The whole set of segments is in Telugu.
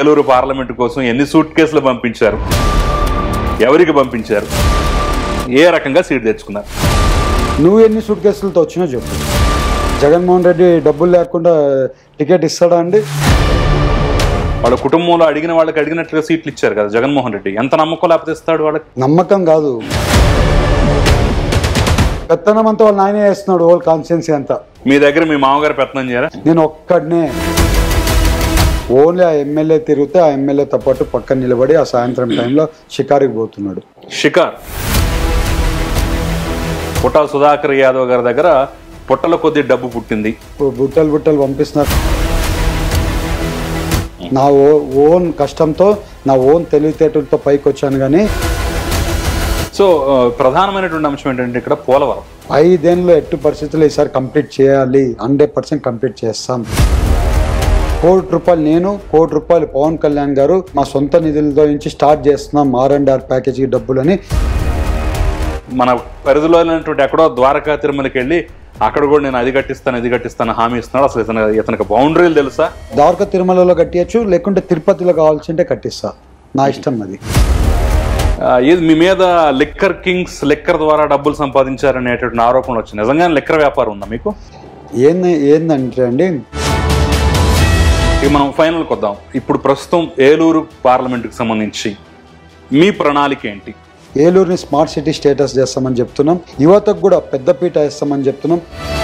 ఏలూరు పార్లమెంట్ కోసం ఎన్ని సూట్ కేసులు పంపించారు ఎవరికి పంపించారు ఏ రకంగా సీట్ తెచ్చుకున్నారు నువ్వు ఎన్ని సూట్ కేసులతో వచ్చినా చెప్పు జగన్మోహన్ రెడ్డి డబ్బులు లేకుండా టికెట్ ఇస్తాడా అండి వాళ్ళ కుటుంబంలో అడిగిన వాళ్ళకి అడిగినట్లుగా సీట్లు ఇచ్చారు కదా జగన్మోహన్ రెడ్డి ఎంత నమ్మకం లేకపోతే ఇస్తాడు వాళ్ళకి నమ్మకం కాదు పెత్తనం అంతా వాళ్ళ నాయనే వేస్తున్నాడు ఓల్ కాన్స్టిట్యున్సీ అంతా మీ దగ్గర మీ మామగారు పెత్తనం చేయరా నేను ఒక్కడనే ఓన్లీ ఆ ఎమ్మెల్యే తిరిగితే ఆ ఎమ్మెల్యేతో పాటు పక్కన నిలబడి ఆ సాయంత్రం టైంలో షికారుకి పోతున్నాడు షికార్ పుట్టా సుధాకర్ యాదవ్ గారి దగ్గర పుట్టల కొద్ది డబ్బు పుట్టింది బుట్టలు బుట్టలు పంపిస్తున్నారు నా ఓ ఓన్ కష్టంతో నా ఓన్ తెలివితేటలతో పైకి వచ్చాను కానీ సో ఆ, ప్రధానమైనటువంటి అంశం ఏంటంటే ఇక్కడ పోలవరం ఐదేళ్ళలో ఎట్టి పరిస్థితుల్లో ఈసారి కంప్లీట్ చేయాలి హండ్రెడ్ పర్సెంట్ కంప్లీట్ చేస్తాం కోటి రూపాయలు నేను కోటి రూపాయలు పవన్ కళ్యాణ్ గారు మా సొంత నిధులతో నుంచి స్టార్ట్ చేస్తున్నాం ఆర్ అండ్ ఆర్ ప్యాకేజీ డబ్బులని మన పరిధిలో లేనటువంటి ఎక్కడో ద్వారకా తిరుమలకి వెళ్ళి అక్కడ కూడా నేను అది కట్టిస్తాను ఇది కట్టిస్తాను హామీ ఇస్తున్నాడు అసలు ఇతను ఇతనికి బౌండరీలు తెలుసా ద్వారకా తిరుమలలో కట్టియచ్చు లేకుంటే తిరుపతిలో కావాల్సింటే కట్టిస్తా నా ఇష్టం అది ఆ, ఇది మీ మీద లిక్కర్ కింగ్స్ లిక్కర్ ద్వారా డబ్బులు సంపాదించారనేటువంటి ఆరోపణలు వచ్చాయి నిజంగానే లిక్కర్ వ్యాపారం ఉందా మీకు ఏంది ఏందంటే అండి ఇక మనం ఫైనల్కి వద్దాం ఇప్పుడు ప్రస్తుతం ఏలూరు పార్లమెంటుకు సంబంధించి మీ ప్రణాళిక ఏంటి ఏలూరుని స్మార్ట్ సిటీ స్టేటస్ చేస్తామని చెప్తున్నాం యువతకు కూడా పెద్దపీట వేస్తామని చెప్తున్నాం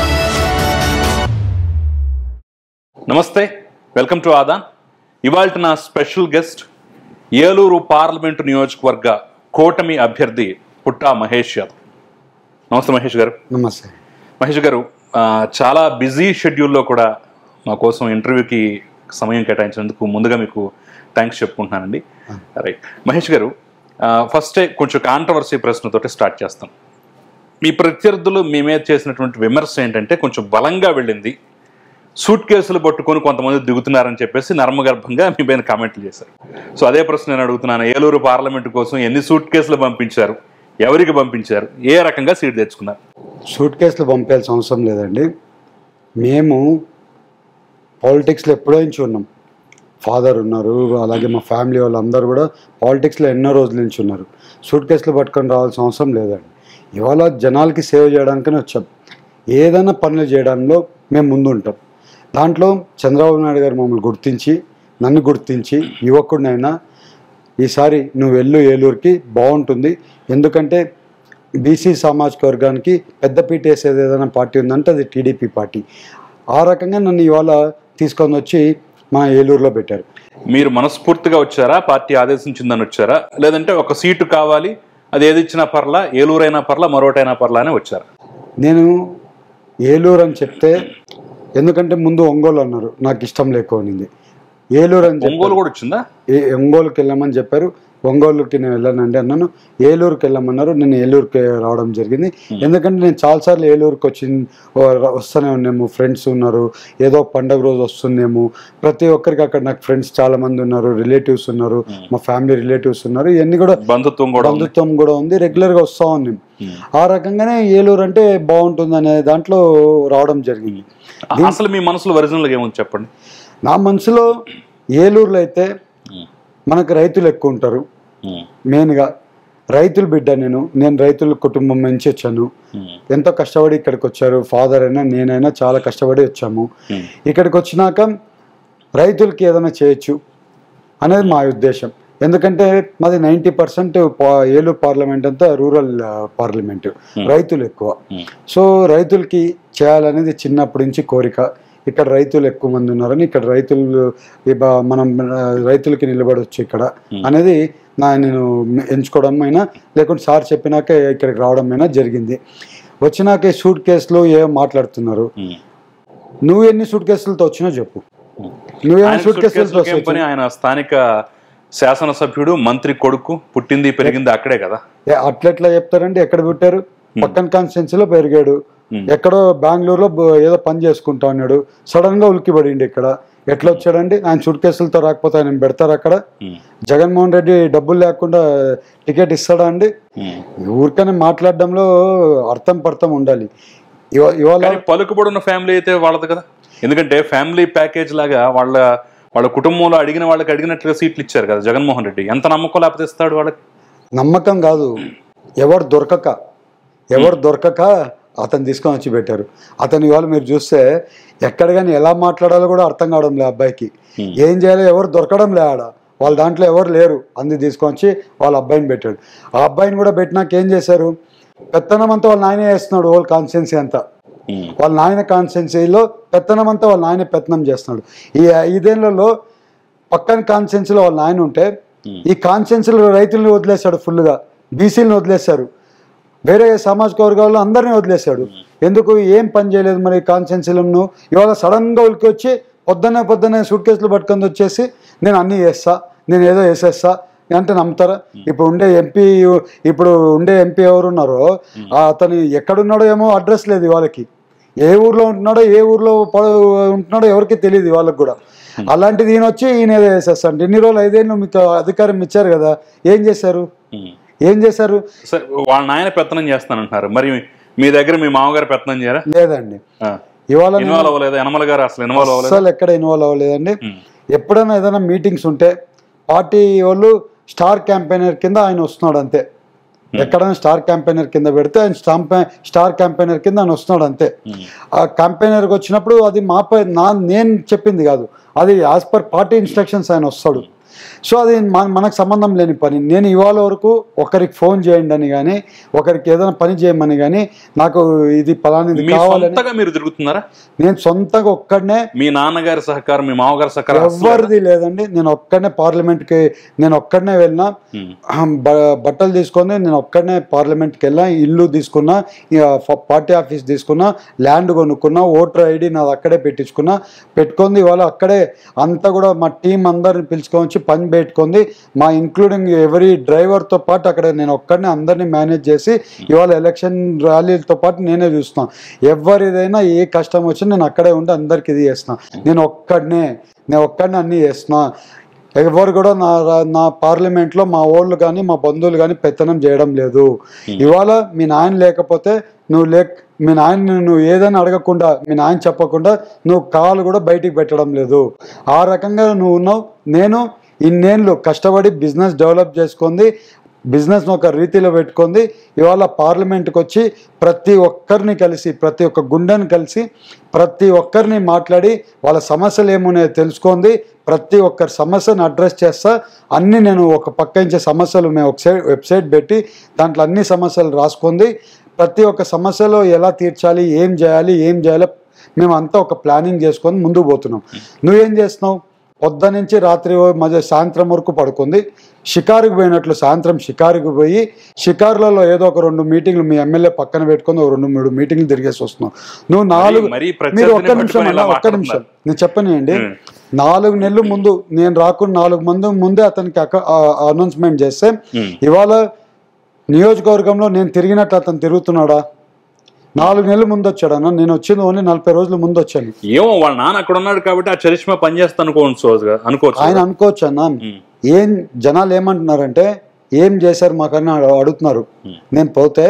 నమస్తే వెల్కమ్ టు ఆదాన్ ఇవాళ నా స్పెషల్ గెస్ట్ ఏలూరు పార్లమెంటు నియోజకవర్గ కూటమి అభ్యర్థి పుట్టా మహేష్ యాదవ్ నమస్తే మహేష్ గారు నమస్తే మహేష్ గారు ఆ, చాలా బిజీ షెడ్యూల్లో కూడా మా కోసం ఇంటర్వ్యూకి సమయం కేటాయించినందుకు ముందుగా మీకు థ్యాంక్స్ చెప్పుకుంటున్నానండి రైట్ మహేష్ గారు ఫస్టే కొంచెం కాంట్రవర్సీ ప్రశ్నతోటి స్టార్ట్ చేస్తాం మీ ప్రత్యర్థులు మీ మీద చేసినటువంటి విమర్శ ఏంటంటే కొంచెం బలంగా వెళ్ళింది సూట్ కేసులు పట్టుకొని కొంతమంది దిగుతున్నారని చెప్పేసి నర్మగర్భంగా మీ పైన కామెంట్లు చేశారు సో అదే ప్రశ్న నేను అడుగుతున్నాను ఏలూరు పార్లమెంటు కోసం ఎన్ని సూట్ కేసులు పంపించారు ఎవరికి పంపించారు ఏ రకంగా సీట్ తెచ్చుకున్నారు సూట్ కేసులు పంపేయాల్సిన అవసరం లేదండి మేము పాలిటిక్స్లో ఎప్పుడో నుంచి ఉన్నాం ఫాదర్ ఉన్నారు అలాగే మా ఫ్యామిలీ వాళ్ళందరూ కూడా పాలిటిక్స్లో ఎన్నో రోజుల నుంచి ఉన్నారు సూట్ కేసులు పట్టుకొని రావాల్సిన అవసరం లేదండి ఇవాళ జనాలకి సేవ చేయడానికనే వచ్చాం ఏదైనా పనులు చేయడంలో మేము ముందు ఉంటాం దాంట్లో చంద్రబాబు నాయుడు గారు మమ్మల్ని గుర్తించి నన్ను గుర్తించి యువకుడినైనా ఈసారి నువ్వు వెళ్ళు ఏలూరుకి బాగుంటుంది ఎందుకంటే బీసీ సామాజిక వర్గానికి పెద్దపీట వేసేది ఏదైనా పార్టీ ఉందంటే అది టీడీపీ పార్టీ ఆ రకంగా నన్ను ఇవాళ తీసుకొని వచ్చి మా ఏలూరులో పెట్టారు మీరు మనస్ఫూర్తిగా వచ్చారా పార్టీ ఆదేశించిందని వచ్చారా లేదంటే ఒక సీటు కావాలి అది ఏది ఇచ్చినా పర్లా ఏలూరైనా పర్లా మరోటైనా పర్లా అని వచ్చారా నేను ఏలూరు అని చెప్తే ఎందుకంటే ముందు ఒంగోలు అన్నారు నాకు ఇష్టం లేకపోయింది ఏలూరు అని చెప్పి ఒంగోలు కూడా వచ్చిందా ఏ ఒంగోలుకి వెళ్ళమని చెప్పారు ఒంగోలుకి నేను వెళ్ళానండి అన్నాను ఏలూరుకి వెళ్ళమన్నారు నేను ఏలూరుకి రావడం జరిగింది ఎందుకంటే నేను చాలాసార్లు ఏలూరుకి వచ్చి ఓ ర- వస్తూనే ఉన్నాము ఫ్రెండ్స్ ఉన్నారు ఏదో పండగ రోజు వస్తుందేమో ప్రతి ఒక్కరికి అక్కడ నాకు ఫ్రెండ్స్ చాలా మంది ఉన్నారు రిలేటివ్స్ ఉన్నారు మా ఫ్యామిలీ రిలేటివ్స్ ఉన్నారు ఇవన్నీ కూడా బంధుత్వం కూడా ఉంది బంధుత్వం కూడా ఉంది రెగ్యులర్ గా వస్తా ఉన్నాం ఆ రకంగానే ఏలూరు అంటే బాగుంటుంది అనే దాంట్లో రావడం జరిగింది అసలు మీ మనసులో ఒరిజినల్ ఏముంది చెప్పండి నా మనసులో ఏలూరులో అయితే మనకు రైతులు ఎక్కువ ఉంటారు మెయిన్గా రైతుల బిడ్డ నేను నేను రైతుల కుటుంబం నుంచి వచ్చాను ఎంతో కష్టపడి ఇక్కడికి వచ్చారు ఫాదర్ అయినా నేనైనా చాలా కష్టపడి వచ్చాము ఇక్కడికి వచ్చినాక రైతులకి ఏదైనా చేయొచ్చు అనేది మా ఉద్దేశం ఎందుకంటే మాది నైంటీ పర్సెంట్ ఏలూరు పార్లమెంట్ అంతా రూరల్ పార్లమెంట్ రైతులు ఎక్కువ సో రైతులకి చేయాలనేది చిన్నప్పటి నుంచి కోరిక ఇక్కడ రైతులు ఎక్కువ మంది ఉన్నారని ఇక్కడ రైతులు ఇబ- మనం ఆ, రైతులకి నిలబడవచ్చు ఇక్కడ అనేది నా నేను ఎంచుకోవడం అయినా లేకుంటే సార్ చెప్పినాక ఇక్కడికి రావడం అయినా జరిగింది వచ్చినాక సూట్ కేసులు ఏం మాట్లాడుతున్నారు నువ్వు ఎన్ని సూట్ కేసులతో వచ్చినా చెప్పు నువ్వేమో ఆయన సూట్ కేసులతో సుట్కేసులకి ఏం పని ఆయన స్థానిక శాసనసభ్యుడు మంత్రి కొడుకు పుట్టింది పెరిగింది అక్కడే కదా ఏ, అట్లెట్లా చెప్తారండి ఎక్కడ పుట్టారు పక్కన కాన్స్టిట్యున్సీలో పెరిగాడు ఎక్కడో బెంగళూరులో బ- ఏదో పని చేసుకుంటా ఉన్నాడు సడన్ గా ఉలికి పడిండి ఇక్కడ ఎట్లా వచ్చాడండి ఆయన సూట్ కేసులతో రాకపోతే ఆయన పెడతారు అక్కడ జగన్మోహన్ రెడ్డి డబ్బులు లేకుండా టికెట్ ఇస్తాడా అండి ఊరికనే మాట్లాడడంలో అర్థం పర్థం ఉండాలి ఇవ- ఇవాళ కానీ పలుకుబడి ఉన్న ఫ్యామిలీ అయితే వాళ్ళది కదా ఎందుకంటే ఫ్యామిలీ ప్యాకేజ్ లాగా వాళ్ళ వాళ్ళ కుటుంబంలో అడిగిన వాళ్ళకి అడిగినట్లుగా సీట్లు ఇచ్చారు కదా జగన్మోహన్ రెడ్డి ఎంత నమ్మకం లేకపోతే ఇస్తాడు వాళ్ళకి నమ్మకం కాదు ఎవరు దొరకక ఎవరు దొరకక అతను తీసుకొని వచ్చి పెట్టారు అతని ఇవాళ మీరు చూస్తే ఎక్కడ కానీ ఎలా మాట్లాడాలో కూడా అర్థం కావడం లే అబ్బాయికి Hmm. ఏం చేయాలో ఎవరు దొరకడం లే ఆడ వాళ్ళ దాంట్లో ఎవరు లేరు అంది తీసుకొని వచ్చి వాళ్ళ అబ్బాయిని పెట్టాడు ఆ అబ్బాయిని కూడా పెట్టినాక ఏం చేశారు పెత్తనం అంతా వాళ్ళ నాయనే వేస్తున్నాడు ఓల్ కాన్స్టిట్యున్సీ అంతా ఉమ్, వాళ్ళ నాయన కాన్స్టిట్యున్సీలో పెత్తనం అంతా వాళ్ళ నాయన పెత్తనం చేస్తున్నాడు ఈ ఐదేళ్లలో పక్కన కాన్స్టిట్యున్సీలో వాళ్ళ నాయన ఉంటే ఉమ్, ఈ కాన్స్టిట్యున్సీలో రైతుల్ని వదిలేశాడు ఫుల్గా బీసీలను వదిలేశారు వేరే సామాజిక వర్గాల్లో అందరినీ వదిలేశాడు ఎందుకు ఏం పని చేయలేదు మరి కాన్స్టిట్యున్సీలను ఇవాళ సడన్గా ఉలికి వచ్చి పొద్దున్నే పొద్దున్నే సూట్ కేసులు పట్టుకొని వచ్చేసి నేను అన్నీ చేస్తా నేను ఏదో వేసేస్తా అంటే నమ్ముతారా ఇప్పుడు ఉండే ఎంపీ ఇప్పుడు ఉండే ఎంపీ ఎవరున్నారో ఆ అతను ఎక్కడున్నాడో ఏమో అడ్రస్ లేదు వాళ్ళకి ఏ ఊర్లో ఉంటున్నాడో ఏ ఊర్లో ప- ఉంటున్నాడో ఎవరికి తెలియదు వాళ్ళకి కూడా అలాంటిది ఈయన వచ్చి ఈయన ఏదో వేసేస్తాడు ఇన్ని రోజులు ఐదేళ్ళు మీకు అధికారం ఇచ్చారు కదా ఏం చేశారు ఉమ్. ఏం చేశారు సరే వాళ్ళ నాయన పెత్తనం చేస్తానంటున్నారు మరి మీ దగ్గర మీ మామగారు పెత్తనం చేయరా లేదండి ఆ. ఇవాళ నేను ఇన్వాల్వ్ అవ్వలేదు యనమల గారు అసలు ఇన్వాల్వ్ అవ్వలేదు అస్సలు ఎక్కడ ఇన్వాల్వ్ అవ్వలేదండి ఉమ్, ఎప్పుడైనా ఏదైనా మీటింగ్స్ ఉంటే పార్టీ వాళ్ళు స్టార్ క్యాంపెయినర్ కింద ఆయన వస్తున్నాడు అంతే ఎక్కడైనా స్టార్ క్యాంపెయినర్ కింద పెడితే ఆయన స్టాంప్ స్టార్ క్యాంపెయినర్ కింద ఆయన వస్తున్నాడు అంతే ఉమ్, ఆ క్యాంపెయినర్కి వచ్చినప్పుడు అది మాపై నా నేను చెప్పింది కాదు అది యాజ్ పర్ పార్టీ ఇన్స్ట్రక్షన్స్ ఆయన వస్తాడు సో అది మన మనకు సంబంధం లేని పని నేను ఇవాళ వరకు ఒకరికి ఫోన్ చేయండి అని కానీ ఒకరికి ఏదైనా పని చేయమని కానీ నాకు ఇది పలానిది మీ కావాలని సొంతగా మీరు తిరుగుతున్నారా నేను సొంతంగా ఒక్కడనే మీ నాన్నగారి సహకారం మీ మామగారి సహకారం అసలు లేదా? ఎవరిది లేదండి నేను ఒక్కడనే పార్లమెంట్కి నేను ఒక్కడనే వెళ్ళినా ఉమ్, బ- బట్టలు తీసుకొని నేను ఒక్కడనే పార్లమెంట్కి వెళ్ళా ఇల్లు తీసుకున్నా ఇక ఫ- పార్టీ ఆఫీస్ తీసుకున్నా ల్యాండ్ కొనుక్కున్నా ఓటర్ ఐడి నాది అక్కడే పెట్టించుకున్నా పెట్టుకుంది ఇవాళ అక్కడే అంతా కూడా మా టీం అందరిని పిలుచుకొని వచ్చి పని పెట్టుకుంది మా ఇంక్లూడింగ్ ఎవరీ డ్రైవర్తో పాటు అక్కడ నేను ఒక్కడనే అందరినీ మేనేజ్ చేసి ఇవాళ ఎలక్షన్ ర్యాలీలతో పాటు నేనే చూస్తున్నాను ఎవరిదైనా ఏ కష్టం వచ్చినా నేను అక్కడే ఉండి అందరికి ఇది చేస్తున్నా నేను ఒక్కడనే నేను ఒక్కడనే అన్నీ చేస్తున్నా ఎవరు కూడా నా రా- నా పార్లమెంట్లో మా ఓళ్ళు కానీ మా బంధువులు కానీ పెత్తనం చేయడం లేదు ఇవాళ మీ నాయన లేకపోతే నువ్వు లేక్ మీ నాయన నువ్వు ఏదైనా అడగకుండా మీ నాయన చెప్పకుండా నువ్వు కాలు కూడా బయటికి పెట్టడం లేదు ఆ రకంగా నువ్వు ఉన్నావు నేను ఇన్నేళ్ళు కష్టపడి బిజినెస్ డెవలప్ చేసుకుంది బిజినెస్ ఒక రీతిలో పెట్టుకుంది ఇవాళ పార్లమెంట్కి వచ్చి ప్రతి ఒక్కరిని కలిసి ప్రతి ఒక్క గుండెని కలిసి ప్రతి ఒక్కరిని మాట్లాడి వాళ్ళ సమస్యలు ఏమున్నాయో తెలుసుకుంది ప్రతి ఒక్కరి సమస్యను అడ్రస్ చేస్తా అన్ని నేను ఒక పక్క నుంచి సమస్యలు మేము ఒక సైడ్ వెబ్సైట్ పెట్టి దాంట్లో అన్ని సమస్యలు రాసుకుంది ప్రతి ఒక్క సమస్యలో ఎలా తీర్చాలి ఏం చేయాలి ఏం చేయాలి మేమంతా ఒక ప్లానింగ్ చేసుకొని ముందుకు పోతున్నాం నువ్వేం చేస్తున్నావు పొద్దు నుంచి రాత్రి మధ్య సాయంత్రం వరకు పడుకుంది షికారుకు పోయినట్లు సాయంత్రం షికారుకు పోయి షికారులలో ఏదో ఒక రెండు మీటింగ్లు మీ ఎమ్మెల్యే పక్కన పెట్టుకొని ఒక రెండు మూడు మీటింగ్లు తిరిగేసి వస్తున్నావు నువ్వు నాలుగు మరీ మీరు ప్రత్యర్థిని ఒక్క నిమిషం పట్టుకొని అన్న ఇలా ఒక్క నిమిషం నేను చెప్పనియండి ఉం. నాలుగు నెలలు ముందు నేను రాకుండా నాలుగు మంది ముందే అతనికి అనౌన్స్మెంట్ చేస్తే ఉం. ఇవాళ నియోజకవర్గంలో నేను తిరిగినట్టు అతను తిరుగుతున్నాడా నాలుగు నెలలు ముందు వచ్చాడన్న నేను వచ్చింది ఓన్లీ నలభై రోజుల ముందు వచ్చాను ఏమో వాళ్ళ నాన్న అక్కడ ఉన్నాడు కాబట్టి ఆ చరిష్మా పనిచేస్తా అనుకోవచ్చు కదా, అనుకోవచ్చు ఆయన కదా. అనుకోవచ్చు అన్న ఉం. ఏం జనాలు ఏమంటున్నారంటే ఏం చేశారు మాకన్నా అడు- అడుగుతున్నారు ఉం. నేను పోతే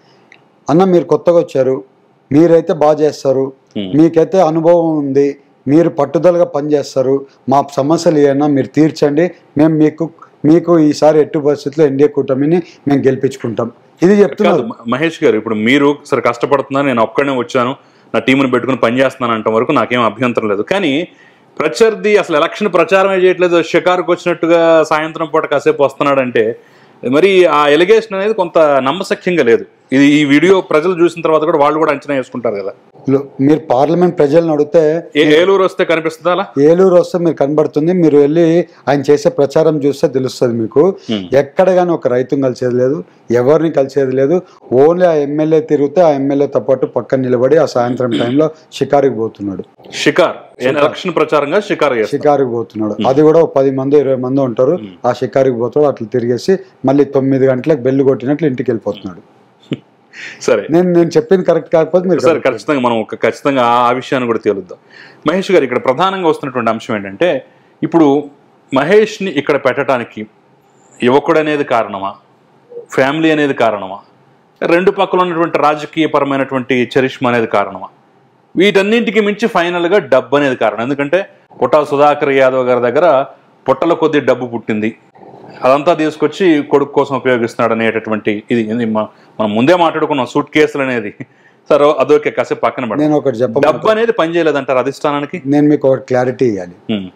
అన్న మీరు కొత్తగా వచ్చారు మీరైతే బాగా చేస్తారు ఉం. మీకైతే అనుభవం ఉంది మీరు పట్టుదలగా పనిచేస్తారు మా సమస్యలు ఏమన్నా మీరు తీర్చండి మేము మీకు మీకు ఈసారి ఎట్టి పరిస్థితుల్లో ఎన్డీఏ కూటమిని మేము గెలిపించుకుంటాం ఇది కాదు చెప్తున్నారు మ- మహేష్ గారు ఇప్పుడు మీరు సరే కష్టపడుతున్నాను నేను ఒక్కడనే వచ్చాను నా టీంని పెట్టుకుని పనిచేస్తున్నాను అంట వరకు నాకేం అభ్యంతరం లేదు కానీ ప్రత్యర్థి అసలు ఎలక్షన్ ప్రచారమే చేయట్లేదు షికారుకు వచ్చినట్టుగా సాయంత్రం పూట కాసేపు వస్తున్నాడంటే మరి ఆ ఎలిగేషన్ అనేది కొంత నమ్మశక్యంగా లేదు ఇది ఈ వీడియో ప్రజలు చూసిన తర్వాత కూడా వాళ్ళు కూడా అంచనా వేసుకుంటారు కదా లో- మీరు పార్లమెంట్ ప్రజలను అడిగితే ఏ ఏలూరు వస్తే కనిపిస్తుందా అలా ఏలూరు వస్తే మీరు కనబడుతుంది మీరు వెళ్ళి ఆయన చేసే ప్రచారం చూస్తే తెలుస్తుంది మీకు Hmm. ఎక్కడ కానీ ఒక రైతుని కలిసేది లేదు ఎవరిని కలిసేది లేదు ఓన్లీ ఆ ఎమ్మెల్యే తిరిగితే ఆ ఎమ్మెల్యేతో పాటు పక్కన నిలబడి ఆ సాయంత్రం టైంలో షికారుకి పోతున్నాడు షికార్ ఎలక్షన్ ప్రచారంగా షికార్ చేస్తారు షికారుకి పోతున్నాడు అది కూడా ఒక పది మంది ఇరవై మంది ఉంటారు ఆ షికారుకి పోతాడు అట్లా తిరిగేసి మళ్ళీ తొమ్మిది గంటలకు బెల్లు కొట్టినట్లు ఇంటికి వెళ్ళిపోతున్నాడు సరే నేను నేను చెప్పింది కరెక్ట్ కాకపోతే మీరు సరే ఖచ్చితంగా మనం ఒక ఖచ్చితంగా ఆ ఆ విషయాన్ని కూడా తేలుద్దాం మహేష్ గారు ఇక్కడ ప్రధానంగా వస్తున్నటువంటి అంశం ఏంటంటే ఇప్పుడు మహేష్ని ఇక్కడ పెట్టడానికి యువకుడు అనేది కారణమా ఫ్యామిలీ అనేది కారణమా రెండు పక్కల ఉన్నటువంటి రాజకీయపరమైనటువంటి చరిష్మ అనేది కారణమా వీటన్నింటికి మించి ఫైనల్గా డబ్బు అనేది కారణం ఎందుకంటే పుట్టా సుధాకర్ యాదవ్ గారి దగ్గర పుట్టల కొద్ది డబ్బు పుట్టింది అదంతా తీసుకొచ్చి కొడుకు కోసం ఉపయోగిస్తున్నాడు అనేటటువంటి ఇది ఇది మ- మనం ముందే మాట్లాడుకున్నాం సూట్ కేసులు అనేది సరే అదొకే కాసేపు పక్కన పెడదాం నేను ఒకటి చెప్ప డబ్బు అనేది పనిచేయలేదంటారు అధిష్టానానికి నేను మీకు ఒకటి క్లారిటీ ఇవ్వాలి ఉమ్,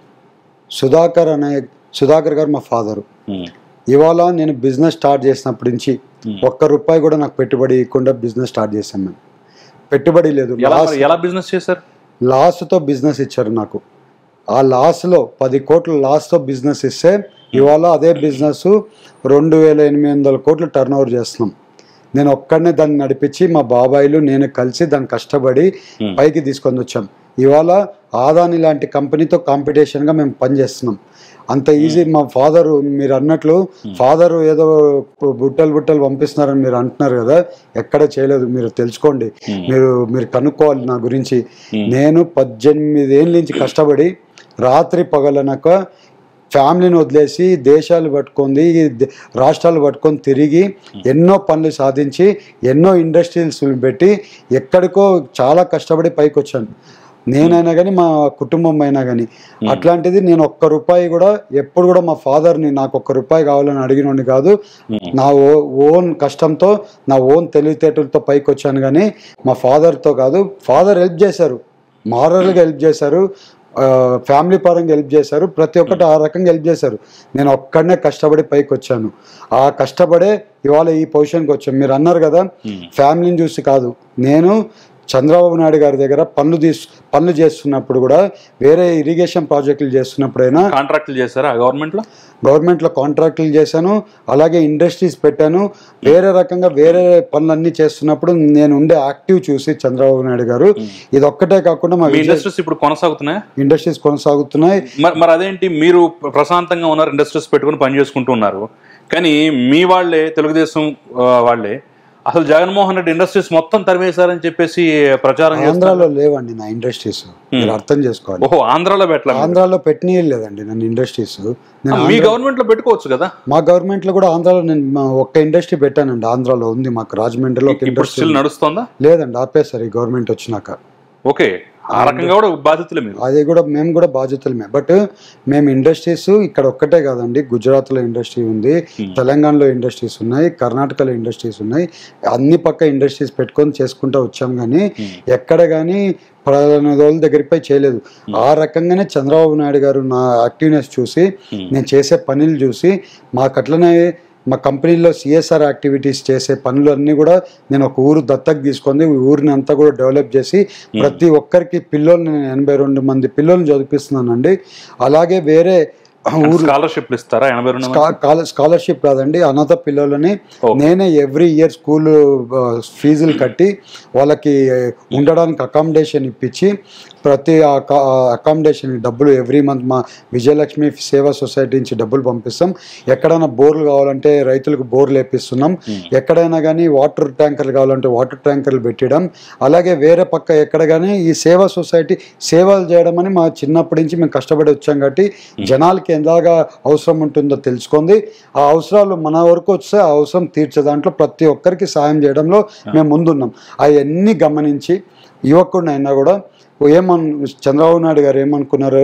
సుధాకర్ అనే సుధాకర్ గారు మా ఫాదరు ఉమ్, ఇవాళ నేను బిజినెస్ స్టార్ట్ చేసినప్పటి నుంచి Hmm. ఒక్క రూపాయి కూడా నాకు పెట్టుబడి ఇవ్వకుండా బిజినెస్ స్టార్ట్ చేశాను మేము పెట్టుబడి లేదు ఎలా లాస్ మరి ఎలా బిజినెస్ చేశారు లాస్తో బిజినెస్ ఇచ్చారు నాకు ఆ లాస్లో పది కోట్ల లాస్తో బిజినెస్ ఇస్తే ఇవాళ అదే బిజినెస్ రెండు వేల ఎనిమిది వందల కోట్లు టర్న్ ఓవర్ చేస్తున్నాం నేను ఒక్కడనే దాన్ని నడిపించి మా బాబాయిలు నేను కలిసి దాన్ని కష్టపడి Hmm. పైకి తీసుకొని వచ్చాం ఇవాళ ఆదాని లాంటి కంపెనీతో కాంపిటీషన్గా మేము పనిచేస్తున్నాం అంత ఈజీ మా ఫాదరు మీరు అన్నట్లు ఫాదర్ ఏదో బుట్టలు బుట్టలు పంపిస్తున్నారని మీరు అంటున్నారు కదా ఎక్కడ చేయలేదు మీరు తెలుసుకోండి Hmm. మీరు మీరు కనుక్కోవాలి నా గురించి Hmm. నేను పద్దెనిమిది ఏళ్ళ నుంచి కష్టపడి రాత్రి పగలనక ఫ్యామిలీని వదిలేసి దేశాలు పట్టుకుంది ద- రాష్ట్రాలు పట్టుకొని తిరిగి ఎన్నో పనులు సాధించి ఎన్నో ఇండస్ట్రీస్ పెట్టి ఎక్కడికో చాలా కష్టపడి పైకి వచ్చాను నేనైనా కానీ మా కుటుంబం అయినా కానీ అట్లాంటిది నేను ఒక్క రూపాయి కూడా ఎప్పుడు కూడా మా ఫాదర్ని నాకు ఒక్క రూపాయి కావాలని అడిగినోడిని కాదు ఉమ్, నా ఓ ఓన్ కష్టంతో నా ఓన్ తెలివితేటలతో పైకి వచ్చాను కానీ మా ఫాదర్తో కాదు ఫాదర్ హెల్ప్ చేశారు మారల్గా హెల్ప్ చేశారు ఆ, ఫ్యామిలీ పరంగా హెల్ప్ చేశారు ప్రతి ఒక్కటి ఆ రకంగా హెల్ప్ చేశారు నేను ఒక్కడనే కష్టపడి పైకి వచ్చాను ఆ కష్టపడే ఇవాళ ఈ పొజిషన్కి వచ్చాను మీరు అన్నారు కదా ఉమ్, ఫ్యామిలీని చూసి కాదు నేను చంద్రబాబు నాయుడు గారి దగ్గర పనులు తీసు పనులు చేస్తున్నప్పుడు కూడా వేరే ఇరిగేషన్ ప్రాజెక్టులు చేస్తున్నప్పుడైనా కాంట్రాక్టులు చేశారా గవర్నమెంట్ లో గవర్నమెంట్లో కాంట్రాక్టులు చేశాను అలాగే ఇండస్ట్రీస్ పెట్టాను వేరే రకంగా వేరే పనులన్నీ చేస్తున్నప్పుడు నేను ఉండే యాక్టివ్ చూసి చంద్రబాబు నాయుడు గారు ఇది ఒక్కటే కాకుండా మా మీ ఇండస్ట్రీస్ ఇప్పుడు కొనసాగుతున్నాయా ఇండస్ట్రీస్ కొనసాగుతున్నాయి మరి మరి అదేంటి మీరు ప్రశాంతంగా ఉన్నారు ఇండస్ట్రీస్ పెట్టుకుని పని చేసుకుంటూ ఉన్నారు కానీ మీ వాళ్ళే తెలుగుదేశం ఆ, వాళ్ళే అసలు జగన్మోహన్ రెడ్డి ఇండస్ట్రీస్ మొత్తం తరిమేశారని చెప్పేసి ప్రచారం చేస్తారు ఆంధ్రాలో లేవండి నా ఇండస్ట్రీస్ మీరు అర్థం చేసుకోవాలి ఓహో ఆంధ్రాలో పెట్టలేదు ఆంధ్రాలో పెట్టనీయలేదండి నన్ను ఇండస్ట్రీస్ నేను మీ గవర్నమెంట్ లో పెట్టుకోవచ్చు కదా మా గవర్నమెంట్ లో కూడా ఆంధ్రాలో నేను మా ఒక్క ఇండస్ట్రీ పెట్టానండి ఆంధ్రాలో ఉంది మాకు రాజమండ్రిలో ఒక ఇప్పుడు ఇండస్ట్రీ స్టిల్ నడుస్తుందా లేదండి ఆపేశారు ఈ గవర్నమెంట్ వచ్చినాక ఓకే ఆ రకంగా కూడా బాధితులే మీరు అది కూడా మేము కూడా బాధ్యతలమే బట్ మేము ఇండస్ట్రీస్ ఇక్కడ ఒక్కటే కాదండి గుజరాత్లో ఇండస్ట్రీ ఉంది తెలంగాణలో ఇండస్ట్రీస్ ఉన్నాయి కర్ణాటకలో ఇండస్ట్రీస్ ఉన్నాయి అన్ని పక్క ఇండస్ట్రీస్ పెట్టుకొని చేసుకుంటూ వచ్చాం కానీ ఎక్కడ కానీ ప్రధాన దగ్గరికి పోయి చేయలేదు ఆ రకంగానే చంద్రబాబు నాయుడు గారు నా యాక్టివ్నెస్ చూసి నేను చేసే పనులు చూసి మాకు అట్లనే మా కంపెనీలో సిఎస్ఆర్ యాక్టివిటీస్ చేసే పనులన్నీ కూడా నేను ఒక ఊరు దత్తకు తీసుకొని ఈ ఊరిని అంతా కూడా డెవలప్ చేసి ప్రతి ఒక్కరికి పిల్లల్ని నేను ఎనభై రెండు మంది పిల్లల్ని చదివిస్తున్నానండి అలాగే వేరే ఊరు స్కాలర్షిప్లు ఇస్తారా ఎనభై రెండు మంది? స్కా- స్కాలర్షిప్ కాదండి అనాథ పిల్లలని Okay. నేనే ఎవ్రీ ఇయర్ స్కూల్ ఫీజులు కట్టి వాళ్ళకి ఉండడానికి అకామిడేషన్ ఇప్పించి ప్రతి అకామిడేషన్ డబ్బులు ఎవ్రీ మంత్ మా విజయలక్ష్మి సేవా సొసైటీ నుంచి డబ్బులు పంపిస్తాం ఎక్కడైనా బోర్లు కావాలంటే రైతులకు బోర్లు వేపిస్తున్నాం ఎక్కడైనా కానీ వాటర్ ట్యాంకర్లు కావాలంటే వాటర్ ట్యాంకర్లు పెట్టడం అలాగే వేరే పక్క ఎక్కడ కానీ ఈ సేవా సొసైటీ సేవలు చేయడం అని మా చిన్నప్పటి నుంచి మేము కష్టపడి వచ్చాం కాబట్టి జనాలకి ఎలాగా అవసరం ఉంటుందో తెలుసుకుంది ఆ అవసరాలు మన వరకు వస్తే ఆ అవసరం తీర్చే దాంట్లో ప్రతి ఒక్కరికి సాయం చేయడంలో మేము ముందున్నాం అవన్నీ గమనించి యువకుడిని అయినా కూడా ఏమన్ చంద్రబాబు నాయుడు గారు ఏమనుకున్నారు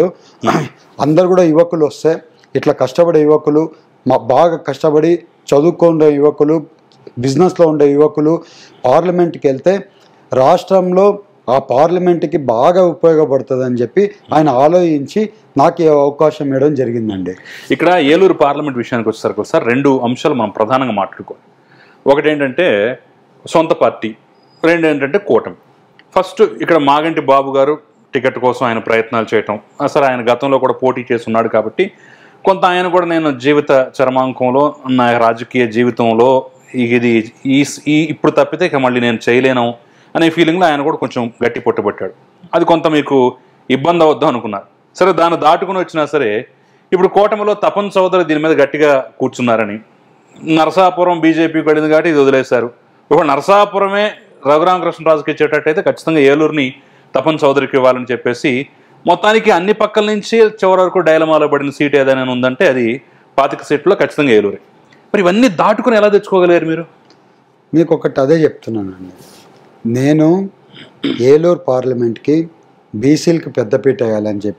అందరు కూడా యువకులు వస్తే ఇట్లా కష్టపడే యువకులు మా బాగా కష్టపడి చదువుకునే యువకులు బిజినెస్లో ఉండే యువకులు పార్లమెంట్కి వెళ్తే రాష్ట్రంలో ఆ పార్లమెంట్కి బాగా ఉపయోగపడుతుంది అని చెప్పి ఆయన ఆలోచించి నాకు ఈ అవకాశం ఇవ్వడం జరిగిందండి ఇక్కడ ఏలూరు పార్లమెంట్ విషయానికి వచ్చేసరికి సార్ రెండు అంశాలు మనం ప్రధానంగా మాట్లాడుకోవాలి ఒకటి ఏంటంటే సొంత పార్టీ రెండు ఏంటంటే కూటమి ఫస్ట్ ఇక్కడ మాగంటి బాబు గారు టికెట్ కోసం ఆయన ప్రయత్నాలు చేయటం అసలు ఆయన గతంలో కూడా పోటీ చేసి ఉన్నాడు కాబట్టి కొంత ఆయన కూడా నేను జీవిత చరమాంకంలో నా రాజకీయ జీవితంలో ఇది ఈ ఈ ఇప్పుడు తప్పితే ఇక మళ్ళీ నేను చేయలేను అనే ఫీలింగ్లో ఆయన కూడా కొంచెం గట్టి పట్టుబట్టాడు అది కొంత మీకు ఇబ్బంది అవద్దాం అనుకున్నారు సరే దాన్ని దాటుకుని వచ్చినా సరే ఇప్పుడు కూటమిలో తపన్ చౌదరి దీని మీద గట్టిగా కూర్చున్నారని నరసాపురం బీజేపీకి పడింది కాబట్టి ఇది వదిలేశారు ఇప్పుడు నరసాపురమే రఘురామకృష్ణరాజుకి ఇచ్చేటట్టయితే ఖచ్చితంగా ఏలూరుని తపన్ చౌదరికి ఇవ్వాలని చెప్పేసి మొత్తానికి అన్ని పక్కల నుంచి చివరి వరకు డైలమాలో పడిన సీట్ ఏదైనా ఉందంటే అది పాతిక సీట్లో ఖచ్చితంగా ఏలూరే మరి ఇవన్నీ దాటుకుని ఎలా తెచ్చుకోగలిగారు మీరు మీకు ఒకటి అదే చెప్తున్నానండి నేను ఏలూరు పార్లమెంట్కి బీసీలకి పెద్దపీట వేయాలని చెప్పి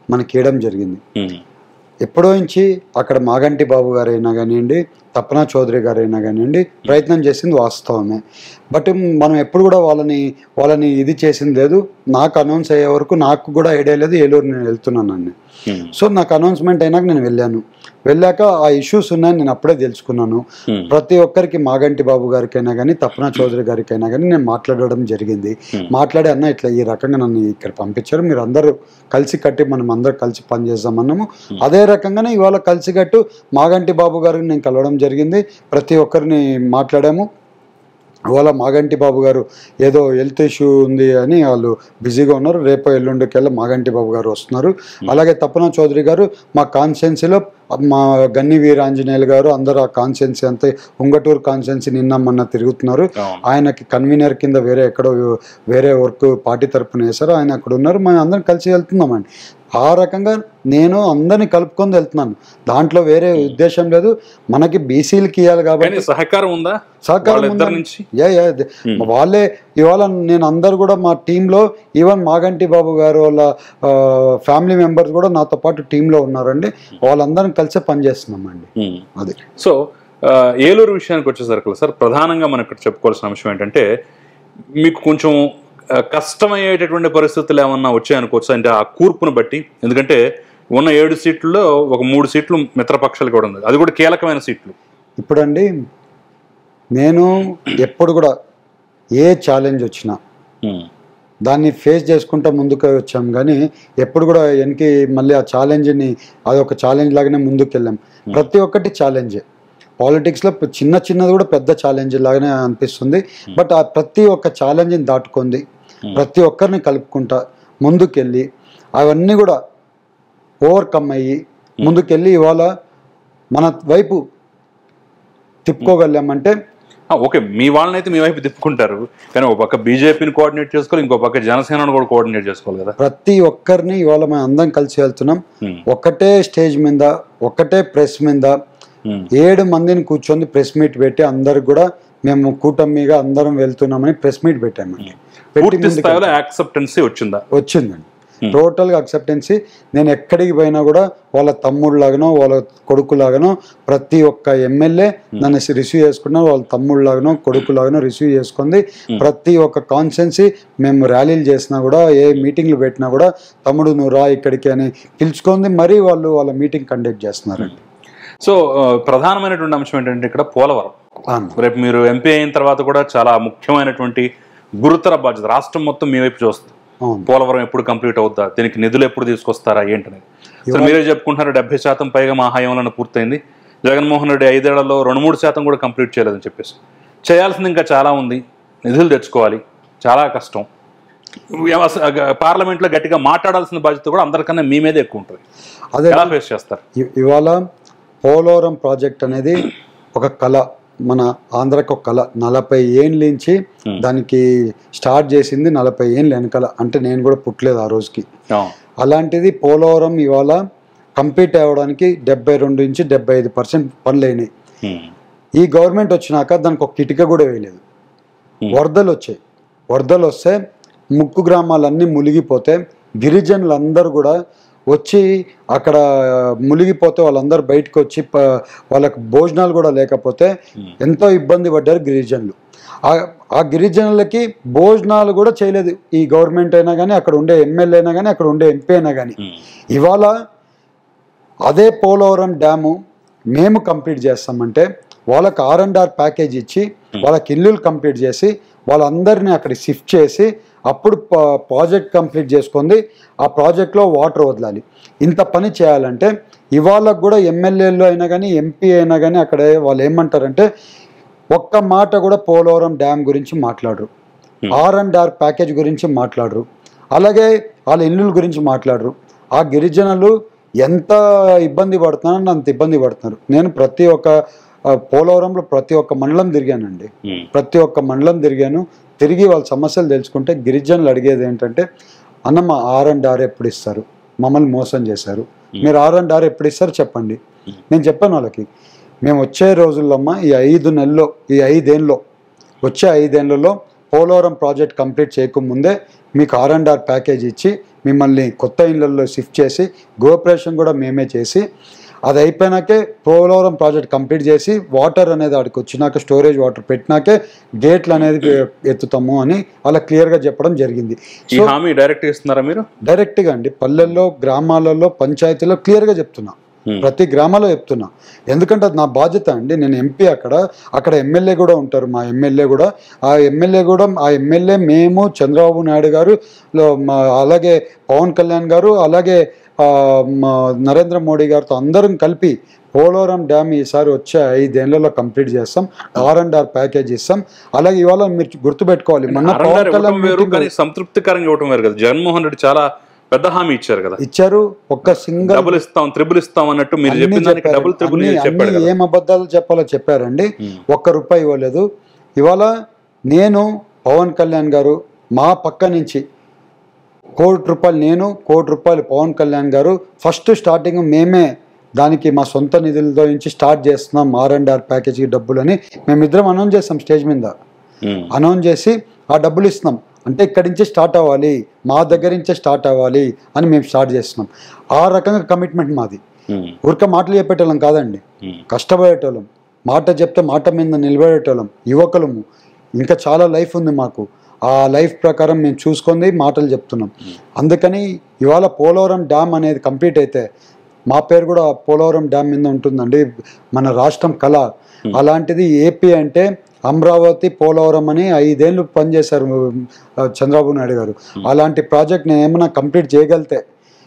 మనకి ఇవ్వడం జరిగింది ఉమ్, ఎప్పుడో నుంచి అక్కడ మాగంటి బాబు గారైనా కానివ్వండి తపనా చౌదరి గారైనా కానివ్వండి ప్రయత్నం చేసింది వాస్తవమే బట్ మనం ఎప్పుడు కూడా వాళ్ళని వాళ్ళని ఇది చేసింది లేదు నాకు అనౌన్స్ అయ్యే వరకు నాకు కూడా ఐడియా లేదు ఏలూరు నేను వెళ్తున్నానండి ఉమ్, సో నాకు అనౌన్స్మెంట్ అయినాక నేను వెళ్ళాను వెళ్ళాక ఆ ఇష్యూస్ ఉన్నాయని నేను అప్పుడే తెలుసుకున్నాను ఉమ్, ప్రతి ఒక్కరికి మాగంటి బాబు గారికైనా కానీ తపనా చౌదరి గారికైనా కానీ నేను మాట్లాడడం జరిగింది Hmm. మాట్లాడి అన్న ఇట్లా ఈ రకంగా నన్ను ఇక్కడ పంపించారు మీరు అందరూ కలిసి కట్టి మనం అందరూ కలిసి పనిచేద్దామన్నాము అదే రకంగానే ఇవాళ కలిసి కట్టు మాగంటి బాబు గారిని నేను కలవడం జరిగింది ప్రతి ఒక్కరిని మాట్లాడాము ఇవాళ మాగంటి బాబు గారు ఏదో హెల్త్ ఇష్యూ ఉంది అని వాళ్ళు బిజీగా ఉన్నారు రేపు ఎల్లుండికెళ్ళి మాగంటి బాబు గారు వస్తున్నారు అలాగే తపన చౌదరి గారు మా కాన్స్టెన్సీలో మా గన్ని వీరాంజనేయులు గారు అందరూ ఆ కాన్స్టెన్సీ అంతే ఉంగటూరు కాన్స్టెన్సీ నిన్న మొన్న తిరుగుతున్నారు అవును. ఆయనకి కన్వీనర్ కింద వేరే ఎక్కడో వేరే వర్క్ పార్టీ తరపున వేశారు ఆయన అక్కడ ఉన్నారు మేము అందరం కలిసి వెళ్తున్నామండి ఆ రకంగా నేను అందరిని కలుపుకొని వెళ్తున్నాను దాంట్లో వేరే ఉద్దేశం లేదు మనకి బీసీలకి ఇవ్వాలి కాబట్టి కానీ సహకారం ఉందా సహకారం వాళ్ళిద్దరి ఉందండి. నుంచి యా యా ది- వాళ్ళే ఇవాళ నేను అందరు కూడా మా టీంలో ఈవెన్ మాగంటి బాబు గారు వాళ్ళ ఫ్యామిలీ మెంబర్స్ కూడా నాతో పాటు టీంలో ఉన్నారండి వాళ్ళందరం కలిసే పనిచేస్తున్నామండి ఉమ్. అది సో ఆ, ఏలూరు విషయానికి వచ్చేసరికి సార్ ప్రధానంగా మనం ఇక్కడ చెప్పుకోవాల్సిన అంశం ఏంటంటే మీకు కొంచెం ఆ, కష్టమయ్యేటటువంటి పరిస్థితులు ఏమన్నా వచ్చాయనుకోవచ్చు అంటే ఆ కూర్పును బట్టి ఎందుకంటే ఉన్న ఏడు సీట్లలో ఒక మూడు సీట్లు మిత్రపక్షాలు కూడా ఉంది అది కూడా కీలకమైన సీట్లు ఇప్పుడండి నేను ఎప్పుడు కూడా ఏ ఛాలెంజ్ వచ్చినా ఉమ్. దాన్ని ఫేస్ చేసుకుంటా ముందుకు వచ్చాం కానీ ఎప్పుడు కూడా వెనక్కి మళ్ళీ ఆ ఛాలెంజ్ని అదొక ఛాలెంజ్ లాగానే ముందుకు వెళ్ళాం ప్రతి ఒక్కటి ఛాలెంజే పాలిటిక్స్లో చిన్న చిన్నది కూడా పెద్ద ఛాలెంజ్ లాగానే అనిపిస్తుంది బట్ ఆ ప్రతి ఒక్క ఛాలెంజ్ని దాటుకుంది ప్రతి ఒక్కరిని కలుపుకుంటా ముందుకెళ్ళి అవన్నీ కూడా ఓవర్కమ్ అయ్యి ముందుకెళ్ళి ఇవాళ మన వైపు తిప్పుకోగలిగామంటే ఆ, ఓకే మీ వాళ్ళని అయితే మీ వైపు తిప్పుకుంటారు కానీ ఒక పక్క బీజేపీని కోఆర్డినేట్ చేసుకోవాలి ఇంకో పక్క జనసేనను కూడా కోఆర్డినేట్ చేసుకోవాలి కదా ప్రతి ఒక్కరిని ఇవాళ మనం అందరం కలిసి వెళ్తున్నాం ఉమ్. ఒకటే స్టేజ్ మీద ఒకటే ప్రెస్ మీద ఉమ్. ఏడు మందిని కూర్చొని ప్రెస్ మీట్ పెట్టి అందరికి కూడా మేము కూటమిగా అందరం వెళ్తున్నామని ప్రెస్ మీట్ పెట్టామండి పెట్టి పూర్తి ముందుకు స్థాయిలో యాక్సెప్టెన్సీ వచ్చిందా వచ్చిందండి టోటల్గా అక్సెప్టెన్సీ నేను ఎక్కడికి పోయినా కూడా వాళ్ళ తమ్ముళ్ళలాగానో వాళ్ళ కొడుకులాగానో ప్రతి ఒక్క ఎమ్మెల్యే నన్ను రిసీవ్ చేసుకున్నా వాళ్ళ తమ్ముళ్ళలాగానో కొడుకులాగానో రిసీవ్ చేసుకుంది ప్రతి ఒక్క కాన్స్టెన్సీ మేము ర్యాలీలు చేసినా కూడా ఏ మీటింగ్లు పెట్టినా కూడా తమ్ముడు నువ్వు రా ఇక్కడికి అని పిలుచుకుంది మరీ వాళ్ళు వాళ్ళ మీటింగ్ కండక్ట్ చేస్తున్నారండి సో ఆ, ప్రధానమైనటువంటి అంశం ఏంటంటే ఇక్కడ పోలవరం అవును. రేపు మీరు ఎంపీ అయిన తర్వాత కూడా చాలా ముఖ్యమైనటువంటి గురుతర బాధ్యత రాష్ట్రం మొత్తం మీ వైపు చూస్తుంది అవును పోలవరం ఎప్పుడు కంప్లీట్ అవుద్దా దీనికి నిధులు ఎప్పుడు తీసుకొస్తారా ఏంటనేది సో మీరే చెప్పుకుంటున్నారు డెబ్బై శాతం పైగా మా హయాంలో పూర్తయింది జగన్మోహన్ రెడ్డి ఐదేళ్లలో రెండు మూడు శాతం కూడా కంప్లీట్ చేయలేదని చెప్పేసి చేయాల్సింది ఇంకా చాలా ఉంది నిధులు తెచ్చుకోవాలి చాలా కష్టం పార్లమెంట్లో గట్టిగా మాట్లాడాల్సిన బాధ్యత కూడా అందరికన్నా మీ మీదే ఎక్కువ ఉంటుంది అదే ఎలా ఫేస్ చేస్తారు ఇ- ఇవాళ పోలవరం ప్రాజెక్ట్ అనేది ఒక కళ మన ఆంధ్రకు ఒక కళ నలభై ఏళ్ళ నుంచి దానికి స్టార్ట్ చేసింది నలభై ఏళ్ళు వెనకాల అంటే నేను కూడా పుట్టలేదు ఆ రోజుకి అవును. అలాంటిది పోలవరం ఇవాళ కంప్లీట్ అవ్వడానికి డెబ్బై రెండు నుంచి డెబ్బై ఐదు పర్సెంట్ పనులు అయినాయి ఉమ్. ఈ గవర్నమెంట్ వచ్చినాక దానికి ఒక కిటిక కూడా వేయలేదు వరదలు వచ్చాయి వరదలు వస్తే ముక్కు గ్రామాలన్నీ మునిగిపోతే గిరిజనులందరూ కూడా వచ్చి అక్కడ మునిగిపోతే వాళ్ళందరూ బయటకు వచ్చి ప- వాళ్ళకి భోజనాలు కూడా లేకపోతే ఎంతో ఇబ్బంది పడ్డారు గిరిజనులు ఆ- ఆ గిరిజనులకి భోజనాలు కూడా చేయలేదు ఈ గవర్నమెంట్ అయినా కానీ అక్కడ ఉండే ఎమ్మెల్యే అయినా కానీ అక్కడ ఉండే ఎంపీ అయినా కానీ ఉమ్. ఇవాళ అదే పోలవరం డ్యాము మేము కంప్లీట్ చేస్తామంటే వాళ్ళకి ఆర్ అండ్ ఆర్ ప్యాకేజ్ ఇచ్చి వాళ్ళకి ఇల్లులు కంప్లీట్ చేసి వాళ్ళందరినీ అక్కడికి షిఫ్ట్ చేసి అప్పుడు ప- ప్రాజెక్ట్ కంప్లీట్ చేసుకుంది ఆ ప్రాజెక్ట్లో వాటర్ వదలాలి ఇంత పని చేయాలంటే ఇవాళ కూడా ఎమ్మెల్యేలు అయినా కానీ ఎంపీ అయినా కానీ అక్కడ వాళ్ళు ఏమంటారంటే ఒక్క మాట కూడా పోలవరం డ్యామ్ గురించి మాట్లాడరు ఆర్ అండ్ ఆర్ ప్యాకేజ్ గురించి మాట్లాడరు అలాగే వాళ్ళ ఇల్లుల గురించి మాట్లాడరు ఆ గిరిజనులు ఎంత ఇబ్బంది పడుతున్నారో అంత ఇబ్బంది పడుతున్నారు నేను ప్రతి ఒక్క ఆ, పోలవరంలో ప్రతి ఒక్క మండలం తిరిగానండి ఉమ్. ప్రతి ఒక్క మండలం తిరిగాను తిరిగి వాళ్ళ సమస్యలు తెలుసుకుంటే గిరిజనులు అడిగేది ఏంటంటే అన్న మా ఆర్ అండ్ ఆర్ ఎప్పుడు ఇస్తారు మమ్మల్ని మోసం చేశారు మీరు ఆర్ అండ్ ఆర్ ఎప్పుడు ఇస్తారు చెప్పండి నేను చెప్పాను వాళ్ళకి మేము వచ్చే రోజుల్లో అమ్మ ఈ ఐదు నెలల్లో ఈ ఐదేళ్ళలో వచ్చే ఐదేళ్లలో పోలవరం ప్రాజెక్ట్ కంప్లీట్ చేయకముందే మీకు ఆర్ అండ్ ఆర్ ప్యాకేజ్ ఇచ్చి మిమ్మల్ని కొత్త ఇళ్ళల్లో షిఫ్ట్ చేసి గోపరేషన్ కూడా మేమే చేసి అది అయిపోయినాకే పోలవరం ప్రాజెక్ట్ కంప్లీట్ చేసి వాటర్ అనేది ఆడికి వచ్చినాక స్టోరేజ్ వాటర్ పెట్టినాకే గేట్లు అనేది ఎత్తుతాము అని అలా క్లియర్గా చెప్పడం జరిగింది ఈ హామీ డైరెక్ట్ ఇస్తున్నారా మీరు డైరెక్ట్గా అండి పల్లెల్లో గ్రామాలలో పంచాయతీలో క్లియర్గా చెప్తున్నా Hmm. ప్రతి గ్రామాల్లో చెప్తున్నా ఎందుకంటే అది నా బాధ్యత అండి నేను ఎంపీ అక్కడ అక్కడ ఎమ్మెల్యే కూడా ఉంటారు మా ఎమ్మెల్యే కూడా ఆ ఎమ్మెల్యే కూడా ఆ ఎమ్మెల్యే మేము చంద్రబాబు నాయుడు గారు లో- మా అలాగే పవన్ కళ్యాణ్ గారు అలాగే ఆ, మా నరేంద్ర మోడీ గారితో అందరం కలిపి పోలవరం డ్యామ్ ఈసారి వచ్చే ఐదేళ్లలో కంప్లీట్ చేస్తాం ఆర్ అండ్ ఆర్ ప్యాకేజ్ ఇస్తాం అలాగే ఇవాళ మీరు గుర్తుపెట్టుకోవాలి మొన్న అరండార్ పవన్ ఇవ్వటం కళ్యాణ్ వేరు meeting కానీ సంతృప్తికరంగా ఇవ్వటం వేరు కదా జగన్మోహన్ రెడ్డి చాలా పెద్ద హామీ ఇచ్చారు కదా ఇచ్చారు ఒక్క సింగల్ డబుల్ ఇస్తాం త్రిబుల్ ఇస్తాం అన్నట్టు మీరు అన్నీ చెప్పిన దానికి చెప్పారు. డబుల్ త్రిబుల్ అన్నీ- చెప్పాడు అన్నీ కదా ఏం అబద్ధాలు చెప్పాలో చెప్పారండి ఉమ్. ఒక్క రూపాయి ఇవ్వలేదు ఇవాళ నేను పవన్ కళ్యాణ్ గారు మా పక్క నుంచి కోటి రూపాయలు నేను కోటి రూపాయలు పవన్ కళ్యాణ్ గారు ఫస్ట్ స్టార్టింగ్ మేమే దానికి మా సొంత నిధులతో నుంచి స్టార్ట్ చేస్తున్నాం ఆర్ అండ్ ఆర్ ప్యాకేజీ డబ్బులని మేమిద్దరం అనౌన్స్ చేస్తాం స్టేజ్ మీద ఉమ్. అనౌన్స్ చేసి ఆ డబ్బులు ఇస్తున్నాం అంటే ఇక్కడి నుంచే స్టార్ట్ అవ్వాలి మా దగ్గర నుంచే స్టార్ట్ అవ్వాలి అని మేము స్టార్ట్ చేస్తున్నాం ఆ రకంగా కమిట్మెంట్ మాది ఉమ్. ఊరిక మాటలు చెప్పేటోళ్ళం కాదండి ఉమ్. కష్టపడేటోళ్ళం మాట చెప్తే మాట మీద నిలబడేటోళ్ళం యువకులము ఇంకా చాలా లైఫ్ ఉంది మాకు ఆ లైఫ్ ప్రకారం మేము చూసుకొని మాటలు చెప్తున్నాం అందుకని ఇవాళ పోలవరం డ్యామ్ అనేది కంప్లీట్ అయితే మా పేరు కూడా పోలవరం డ్యామ్ మీద ఉంటుందండి మన రాష్ట్రం కళ అలాంటిది ఏపీ అంటే అమరావతి పోలవరం అని ఐదేళ్ళు పనిచేశారు ఆ, చంద్రబాబు నాయుడు గారు అలాంటి ప్రాజెక్ట్ నేను ఏమైనా కంప్లీట్ చేయగలితే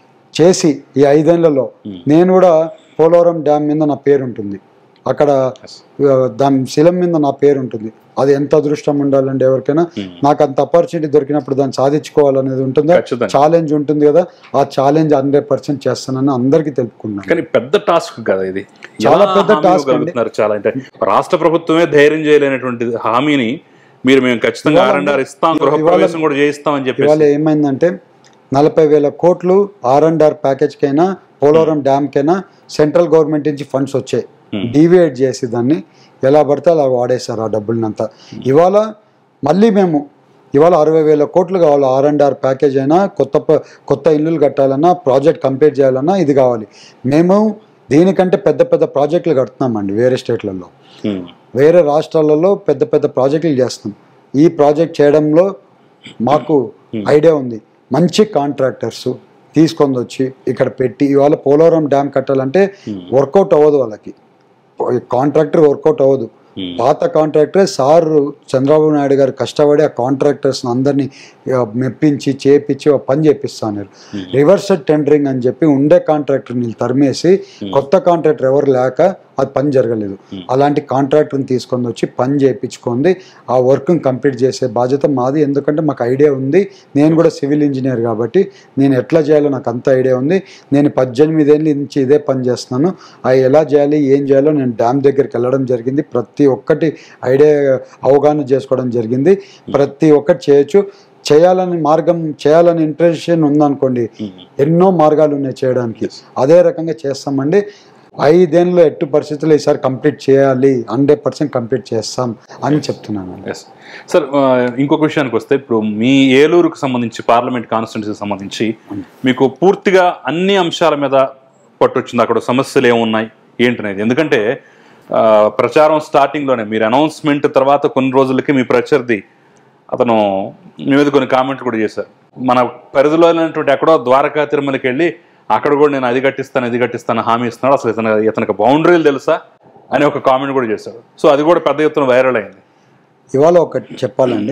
చేసి ఈ ఐదేళ్లలో నేను కూడా పోలవరం డ్యామ్ మీద నా పేరు ఉంటుంది అక్కడ ఆ, దాని శిలం మీద నా పేరు ఉంటుంది అది ఎంత అదృష్టం ఉండాలండి ఎవరికైనా నాకు అంత ఆపర్చునిటీ దొరికినప్పుడు దాన్ని సాధించుకోవాలనేది ఉంటుందా ఖచ్చితంగా. ఛాలెంజ్ ఉంటుంది కదా ఆ ఛాలెంజ్ హండ్రెడ్ పర్సెంట్ చేస్తానని అందరికీ తెలుపుకున్నాను కానీ పెద్ద టాస్క్ కదా ఇది చాలా ఎలా పెద్ద హామీ task అండి. ఇవ్వగలుగుతున్నారు చాలా అంటే రాష్ట్ర ప్రభుత్వమే ధైర్యం చేయలేనటువంటి హామీని మీరు మేము ఖచ్చితంగా ఇవాళ ఆర్ఎండ్ఆర్ ఇస్తాం ఇవాళ- గృహప్రవేశం కూడా చేయిస్తామని ఇవాళ చెప్పేసి ఏమైందంటే నలభై వేల కోట్లు ఆర్ అండ్ ఆర్ ప్యాకేజ్కైనా పోలవరం డ్యామ్కైనా సెంట్రల్ గవర్నమెంట్ నుంచి ఫండ్స్ వచ్చాయి డీవియేట్ చేసి దాన్ని ఎలా పడితే అలా వాడేశారు ఆ డబ్బులనంతా ఇవాళ మళ్ళీ మేము ఇవాళ అరవై వేల కోట్లు కావాలి ఆర్ అండ్ ఆర్ ప్యాకేజ్ అయినా కొత్త ప- కొత్త ఇల్లులు కట్టాలన్నా ప్రాజెక్ట్ కంప్లీట్ చేయాలన్నా ఇది కావాలి మేము దీనికంటే పెద్ద పెద్ద ప్రాజెక్టులు కడుతున్నామండి వేరే స్టేట్లలో ఉమ్. వేరే రాష్ట్రాలలో పెద్ద పెద్ద ప్రాజెక్టులు చేస్తాం ఈ ప్రాజెక్ట్ చేయడంలో మాకు ఐడియా ఉంది మంచి కాంట్రాక్టర్స్ తీసుకొని వచ్చి ఇక్కడ పెట్టి ఇవాళ పోలవరం డ్యామ్ కట్టాలంటే వర్కౌట్ అవ్వదు వాళ్ళకి కాంట్రాక్టర్ వర్కౌట్ అవ్వదు Hmm. పాత కాంట్రాక్టర్ సార్ చంద్రబాబు నాయుడు గారు కష్టపడి ఆ కాంట్రాక్టర్స్ అందరినీ ఆ, మెప్పించి చేపించి ఆ పని చేపిస్తాను రివర్స్ టెండరింగ్ అని చెప్పి ఉండే కాంట్రాక్టర్ని తరిమేసి కొత్త కాంట్రాక్టర్ ఎవరు లేక అది పని జరగలేదు అలాంటి కాంట్రాక్టర్ని తీసుకొని వచ్చి పని చేయించుకుంది ఆ వర్క్ని కంప్లీట్ చేసే బాధ్యత మాది ఎందుకంటే మాకు ఐడియా ఉంది నేను కూడా సివిల్ ఇంజనీర్ కాబట్టి నేను ఎట్లా చేయాలో నాకు అంత ఐడియా ఉంది నేను పద్దెనిమిదేళ్ళ నుంచి ఇదే పని చేస్తున్నాను అవి ఎలా చేయాలి ఏం చేయాలో నేను డ్యామ్ దగ్గరికి వెళ్ళడం జరిగింది ప్రతి ఒక్కటి ఐడియా అవగాహన చేసుకోవడం జరిగింది ప్రతి ఒక్కటి చేయొచ్చు చేయాలని మార్గం చేయాలని ఇంట్రెషన్ ఉందనుకోండి ఎన్నో మార్గాలు ఉన్నాయి చేయడానికి అదే రకంగా చేస్తామండి ఐదేళ్ళు ఎట్టు పరిస్థితుల్లో ఈసారి కంప్లీట్ చేయాలి హండ్రెడ్ పర్సెంట్ కంప్లీట్ చేస్తాం అని చెప్తున్నాను ఎస్ సార్ ఆ, ఇంకొక విషయానికి వస్తే ఇప్పుడు మీ ఏలూరుకు సంబంధించి పార్లమెంట్ కాన్స్టిట్యున్సీకి సంబంధించి మీకు పూర్తిగా అన్ని అంశాల మీద పట్టొచ్చింది అక్కడ సమస్యలు ఏమున్నాయి ఏంటనేది ఎందుకంటే ఆ, ప్రచారం స్టార్టింగ్లోనే మీరు అనౌన్స్మెంట్ తర్వాత కొన్ని రోజులకి మీ ప్రత్యర్థి అతను మీ మీద కొన్ని కామెంట్లు కూడా చేశారు మన పరిధిలో లేనటువంటి ఎక్కడో ద్వారకా తిరుమలకి వెళ్ళి అక్కడ కూడా నేను అది కట్టిస్తాను ఇది కట్టిస్తాను హామీ ఇస్తున్నాడు అసలు ఇతను ఇతనికి బౌండరీలు తెలుసా అని ఒక కామెంట్ కూడా చేశాడు సో అది కూడా పెద్ద ఎత్తున వైరల్ అయింది ఇవాళ ఒకటి చెప్పాలండి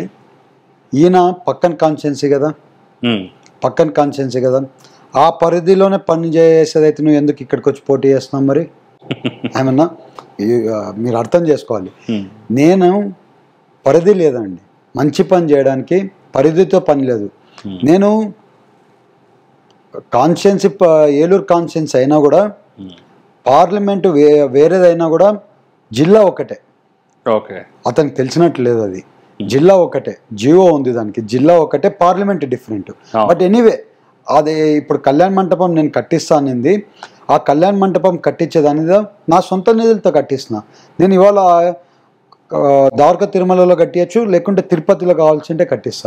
ఈయన పక్కన కాన్స్టిట్యున్సీ కదా ఉమ్, పక్కన కాన్స్టిట్యున్సీ కదా ఆ పరిధిలోనే పని చేసేదైతే నువ్వు ఎందుకు ఇక్కడికి వచ్చి పోటీ చేస్తున్నావు మరి ఏమన్నా ఈ- ఆ, మీరు అర్థం చేసుకోవాలి ఉమ్, నేను పరిధి లేదండి మంచి పని చేయడానికి పరిధితో పని లేదు Hmm. నేను కాన్స్టిట్యున్సీ ఏలూరు కాన్స్టిట్యున్సీ అయినా కూడా ఉమ్. పార్లమెంటు వే వేరేదైనా కూడా జిల్లా ఒకటే ఓకే అతనికి తెలిసినట్టు లేదు అది జిల్లా ఒకటే జియో ఉంది దానికి జిల్లా ఒకటే పార్లమెంట్ డిఫరెంట్ ఆ. బట్ ఎనీవే అది ఇప్పుడు కళ్యాణ మంటపం నేను కట్టిస్తానింది ఆ కళ్యాణ మంటపం కట్టించేదాని నా సొంత నిధులతో కట్టిస్తున్నా నేను ఇవాళ ఆ, ద్వారకా తిరుమలలో కట్టియచ్చు లేకుంటే తిరుపతిలో కావాల్సి ఉంటే కట్టిస్తా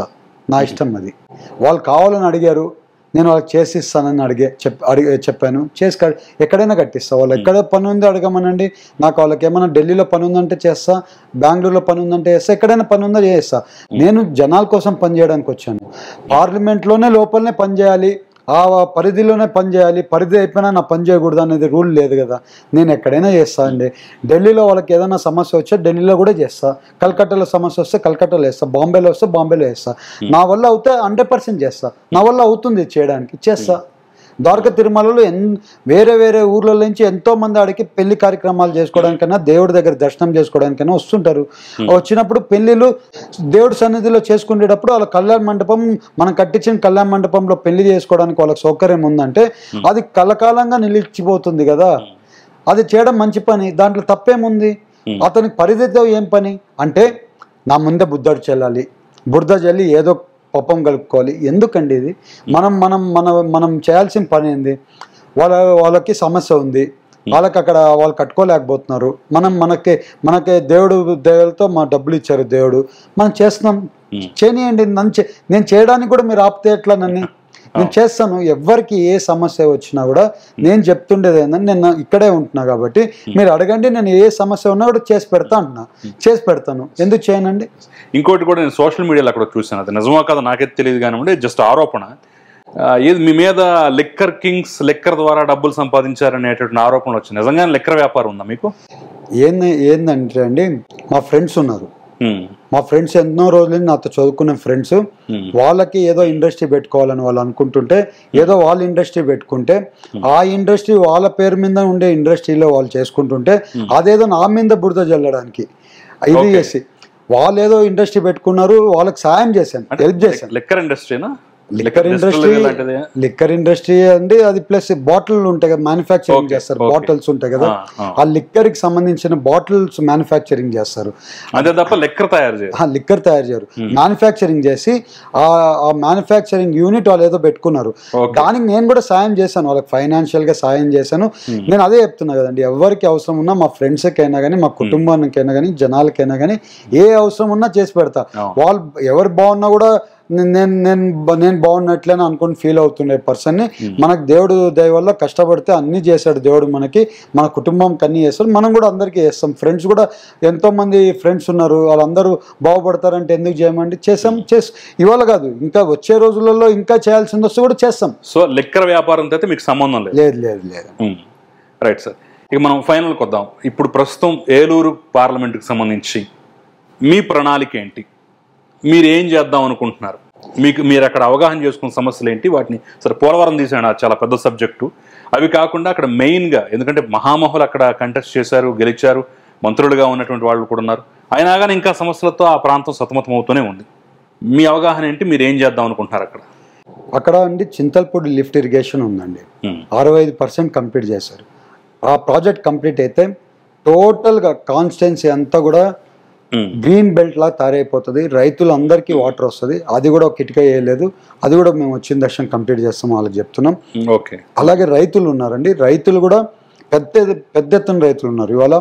నా ఇష్టం అది వాళ్ళు కావాలని అడిగారు నేను వాళ్ళకి చేసి ఇస్తానని అడిగే చెప్ అడిగే చెప్పాను చేసి క- ఎక్కడైనా కట్టిస్తా వాళ్ళు ఎక్కడ పని ఉంది అడగమనండి నాకు వాళ్ళకి ఏమైనా ఢిల్లీలో పని ఉందంటే చేస్తా బెంగళూరులో పని ఉందంటే చేస్తా ఎక్కడైనా పని ఉందో చేస్తా నేను జనాల కోసం పని చేయడానికి వచ్చాను పార్లమెంట్లోనే లోపలనే పని చేయాలి ఆ పరిధిలోనే పని చేయాలి పరిధి అయిపోయినా నా పని చేయకూడదు అనేది రూల్ లేదు కదా నేను ఎక్కడైనా చేస్తా అండి ఢిల్లీలో వాళ్ళకి ఏదైనా సమస్య వచ్చే ఢిల్లీలో కూడా చేస్తా కలకట్టాలో సమస్య వస్తే కలకట్టాలో వేస్తా బాంబేలో వస్తే బాంబేలో వేస్తా నా వల్ల అవుతే హండ్రెడ్ పర్సెంట్ చేస్తా నా వల్ల అవుతుంది చేయడానికి చేస్తా ద్వారక తిరుమలలో ఎన్ వేరే వేరే ఊర్ల నుంచి ఎంతో మంది ఆడికి పెళ్లి కార్యక్రమాలు చేసుకోవడానికైనా దేవుడి దగ్గర దర్శనం చేసుకోవడానికైనా వస్తుంటారు వచ్చినప్పుడు పెళ్లిళ్ళు దేవుడి సన్నిధిలో చేసుకునేటప్పుడు వాళ్ళ కళ్యాణ మండపం మనం కట్టించిన కళ్యాణ మండపంలో పెళ్లి చేసుకోవడానికి వాళ్ళకి సౌకర్యం ఉందంటే అది కలకాలంగా నిలిచిపోతుంది కదా అది చేయడం మంచి పని దాంట్లో తప్పేముంది అతనికి పరిధితో ఏం పని అంటే నా ముందే బుద్ధడు చెల్లాలి బురద జల్లి ఏదో పప్పం కలుపుకోవాలి ఎందుకండి ఇది మనం మనం మన మనం చేయాల్సిన పని ఏంది వాళ్ళ వాళ్ళకి సమస్య ఉంది వాళ్ళకి అక్కడ వాళ్ళు కట్టుకోలేకపోతున్నారు మనం మనకి మనకి దేవుడు దేవులతో మా డబ్బులు ఇచ్చారు దేవుడు మనం చేస్తున్నాం చేయనియండి నన్ను చే- నేను చేయడానికి కూడా మీరు ఆపితే ఎట్లా నన్ను నేను చేస్తాను ఎవరికి ఏ సమస్య వచ్చినా కూడా నేను చెప్తుండేది ఏంటంటే నేను ఇక్కడే ఉంటున్నా కాబట్టి మీరు అడగండి నేను ఏ సమస్య ఉన్నా కూడా చేసి పెడతా అంటున్నా చేసి పెడతాను ఎందుకు చేయనండి ఇంకోటి కూడా నేను సోషల్ మీడియాలో అక్కడ చూసాను అది నిజమో కదా నాకైతే తెలియదు కానివ్వండి జస్ట్ ఆరోపణ ఆ, ఏది మీ మీద లిక్కర్ కింగ్స్ లిక్కర్ ద్వారా డబ్బులు సంపాదించారనేటువంటి ఆరోపణలు వచ్చాయి నిజంగానే లిక్కర్ వ్యాపారం ఉందా మీకు ఏంది ఏందంటే అండి మా ఫ్రెండ్స్ ఉన్నారు ఉమ్, మా ఫ్రెండ్స్ ఎన్నో రోజులు నాతో చదువుకునే ఫ్రెండ్స్ ఉమ్, వాళ్ళకి ఏదో ఇండస్ట్రీ పెట్టుకోవాలని వాళ్ళు అనుకుంటుంటే ఏదో వాళ్ళ ఇండస్ట్రీ పెట్టుకుంటే ఆ ఇండస్ట్రీ వాళ్ళ పేరు మీద ఉండే ఇండస్ట్రీలో వాళ్ళు చేసుకుంటుంటే అదేదో నా మీద బురద జల్లడానికి ఇది Okay. చేసి వాళ్ళు ఏదో ఇండస్ట్రీ పెట్టుకున్నారు వాళ్ళకి సాయం చేశాను హెల్ప్ చేశాను లిక్కర్ ఇండస్ట్రీనా లిక్కర్ ఇండస్ట్రీ లాంటిది లిక్కర్ ఇండస్ట్రీ అండి అది ప్లస్ బాటిల్ ఉంటాయి కదా మ్యానుఫ్యాక్చరింగ్ Okay, చేస్తారు okay. బాటిల్స్ ఉంటాయి కదా ఆ, ఆ. ఆ లిక్కర్ కి సంబంధించిన బాటిల్స్ మ్యానుఫ్యాక్చరింగ్ చేస్తారు అంతే తప్ప లిక్కర్ తయారు చేయరు ఆ లిక్కర్ తయారు చేయరు మ్యానుఫ్యాక్చరింగ్ చేసి ఆ ఆ మ్యానుఫ్యాక్చరింగ్ యూనిట్ వాళ్ళు ఏదో పెట్టుకున్నారు Okay. దానికి నేను కూడా సాయం చేశాను వాళ్ళకి ఫైనాన్షియల్ గా సాయం చేశాను నేను అదే చెప్తున్నా కదండి ఎవరికి అవసరం ఉన్నా మా ఫ్రెండ్స్కైనా కానీ మా కుటుంబానికైనా కానీ జనాలకైనా కానీ ఏ అవసరం ఉన్నా చేసి పెడతా అవును. వాళ్ళు ఎవరు బాగున్నా కూడా నేను నేను నేను బ- నేను బాగున్నట్లేని అనుకుని ఫీల్ అవుతుండే పర్సన్ని మనకు దేవుడు దయ వల్ల కష్టపడితే అన్ని చేశాడు దేవుడు మనకి మన కుటుంబంకి అన్ని చేస్తాడు మనం కూడా అందరికీ చేస్తాం ఫ్రెండ్స్ కూడా ఎంతో మంది ఫ్రెండ్స్ ఉన్నారు వాళ్ళందరూ బాగుపడతారంటే ఎందుకు చేయమండి చేసాం చేసి ఇవాళ కాదు ఇంకా వచ్చే రోజులలో ఇంకా చేయాల్సింది వస్తే కూడా చేస్తాం సో లిక్కర్ వ్యాపారంతో అయితే మీకు సంబంధం లేదు లేదు లేదు లేదు రైట్ సార్ ఇక మనం ఫైనల్కి వద్దాం ఇప్పుడు ప్రస్తుతం ఏలూరు పార్లమెంట్కి సంబంధించి మీ ప్రణాళిక ఏంటి మీరు ఏం చేద్దాం అనుకుంటున్నారు మీకు మీరు అక్కడ అవగాహన చేసుకున్న సమస్యలు ఏంటి వాటిని సరే పోలవరం తీసాను అది చాలా పెద్ద సబ్జెక్టు అవి కాకుండా అక్కడ మెయిన్గా ఎందుకంటే మహామహులు అక్కడ కంటెస్ట్ చేశారు గెలిచారు మంత్రులుగా ఉన్నటువంటి వాళ్ళు కూడా ఉన్నారు అయినా కానీ ఇంకా సమస్యలతో ఆ ప్రాంతం సతమతం అవుతూనే ఉంది మీ అవగాహన ఏంటి మీరు ఏం చేద్దాం అనుకుంటున్నారు అక్కడ అక్కడ అండి చింతల్పూడి లిఫ్ట్ ఇరిగేషన్ ఉందండి ఉమ్, అరవై ఐదు పర్సెంట్ కంప్లీట్ చేశారు ఆ ప్రాజెక్ట్ కంప్లీట్ అయితే టోటల్గా కాన్స్టెన్సీ అంతా కూడా ఉమ్, గ్రీన్ బెల్ట్ లా తయారైపోతుంది రైతులందరికీ వాటర్ వస్తుంది అది కూడా ఒక కిటిక వేయలేదు అది కూడా మేము వచ్చిన దర్శనం కంప్లీట్ చేస్తాం వాళ్ళకి చెప్తున్నాం ఉమ్, ఓకే అలాగే రైతులు ఉన్నారండి రైతులు కూడా పెద్ద పెద్ద ఎత్తున రైతులు ఉన్నారు ఇవాళ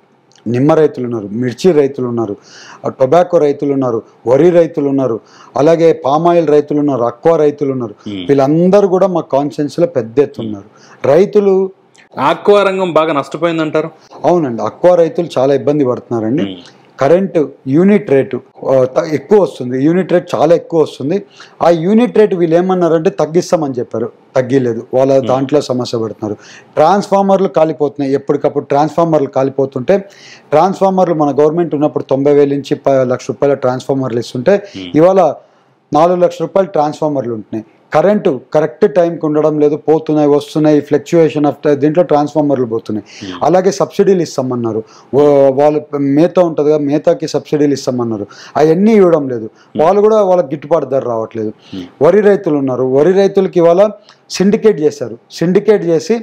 నిమ్మ రైతులు ఉన్నారు మిర్చి రైతులు ఉన్నారు ఆ టొబాకో రైతులు ఉన్నారు వరి రైతులు ఉన్నారు అలాగే పామాయిల్ రైతులు ఉన్నారు అక్వా రైతులు ఉన్నారు Hmm. వీళ్ళందరూ కూడా మా కాన్స్టిట్యున్సీలో పెద్ద ఎత్తున ఉన్నారు రైతులు ఆక్వా రంగం బాగా నష్టపోయిందంటారు అవునండి అక్వా రైతులు చాలా ఇబ్బంది పడుతున్నారండి ఉమ్, కరెంటు యూనిట్ రేటు ఆ, త- ఎక్కువ వస్తుంది యూనిట్ రేట్ చాలా ఎక్కువ వస్తుంది ఆ యూనిట్ రేట్ వీళ్ళు ఏమన్నారంటే తగ్గిస్తామని చెప్పారు తగ్గిలేదు వాళ్ళ దాంట్లో సమస్య పడుతున్నారు ట్రాన్స్ఫార్మర్లు కాలిపోతున్నాయి ఎప్పటికప్పుడు ట్రాన్స్ఫార్మర్లు కాలిపోతుంటే ట్రాన్స్ఫార్మర్లు మన గవర్నమెంట్ ఉన్నప్పుడు తొంభై వేల నుంచి ప- లక్ష రూపాయల ట్రాన్స్ఫార్మర్లు ఇస్తుంటే ఇవాళ నాలుగు లక్షల రూపాయలు ట్రాన్స్ఫార్మర్లు ఉంటున్నాయి కరెంటు కరెక్ట్ టైంకి ఉండడం లేదు పోతున్నాయి వస్తున్నాయి ఫ్లక్చుయేషన్ ఆఫ్ దీంట్లో ట్రాన్స్ఫార్మర్లు పోతున్నాయి అలాగే సబ్సిడీలు ఇస్తామన్నారు ఓ- వాళ్ళు మేత ఉంటుంది కదా మేతాకి సబ్సిడీలు ఇస్తామన్నారు అవన్నీ ఇవ్వడం లేదు వాళ్ళు కూడా వాళ్ళకి గిట్టుబాటు ధర రావట్లేదు వరి రైతులు ఉన్నారు వరి రైతులకి ఇవాళ సిండికేట్ చేశారు సిండికేట్ చేసి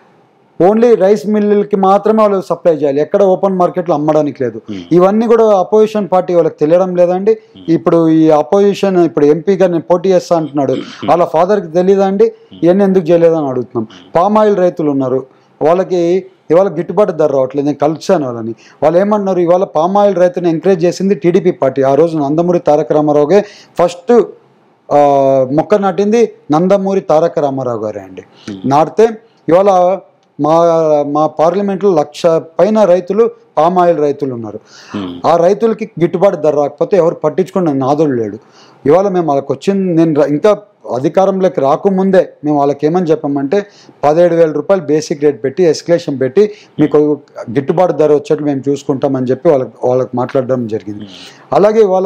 ఓన్లీ రైస్ మిల్లులకి మాత్రమే వాళ్ళు సప్లై చేయాలి ఎక్కడ ఓపెన్ మార్కెట్లో అమ్మడానికి లేదు ఇవన్నీ కూడా అపోజిషన్ పార్టీ వాళ్ళకి తెలియడం లేదండి ఇప్పుడు ఈ అపోజిషన్ ఇప్పుడు ఎంపీగా నేను పోటీ చేస్తా అంటున్నాడు వాళ్ళ ఫాదర్కి తెలియదా అండి ఇవన్నీ ఎందుకు చేయలేదని అడుగుతున్నాం పామ్ ఆయిల్ రైతులు ఉన్నారు వాళ్ళకి ఇవాళ గిట్టుబాటు ధర రావట్లేదు నేను కలిసాను వాళ్ళని వాళ్ళు ఏమన్నారు ఇవాళ పామ్ ఆయిల్ రైతుని ఎంకరేజ్ చేసింది టీడీపీ పార్టీ ఆ రోజు నందమూరి తారక రామారావుగే ఫస్ట్ ఆ, మొక్క నాటింది నందమూరి తారక రామారావు గారే అండి నాటితే ఇవాళ మా మా పార్లమెంట్లో లక్ష పైన రైతులు పామ్ ఆయిల్ రైతులు ఉన్నారు ఉమ్, ఆ రైతులకి గిట్టుబాటు ధర రాకపోతే ఎవరు పట్టించుకున్న నాదుడు లేడు ఇవాళ మేము వాళ్ళకి వచ్చింది నేను ర- ఇంకా అధికారంలోకి రాకముందే మేము వాళ్ళకి ఏమని చెప్పామంటే పదిహేడు వేల రూపాయలు బేసిక్ రేట్ పెట్టి ఎస్కలేషన్ పెట్టి మీకు గిట్టుబాటు ధర వచ్చేట్లు మేము చూసుకుంటామని చెప్పి వాళ్ళకి వాళ్ళకి మాట్లాడడం జరిగింది అలాగే ఇవాళ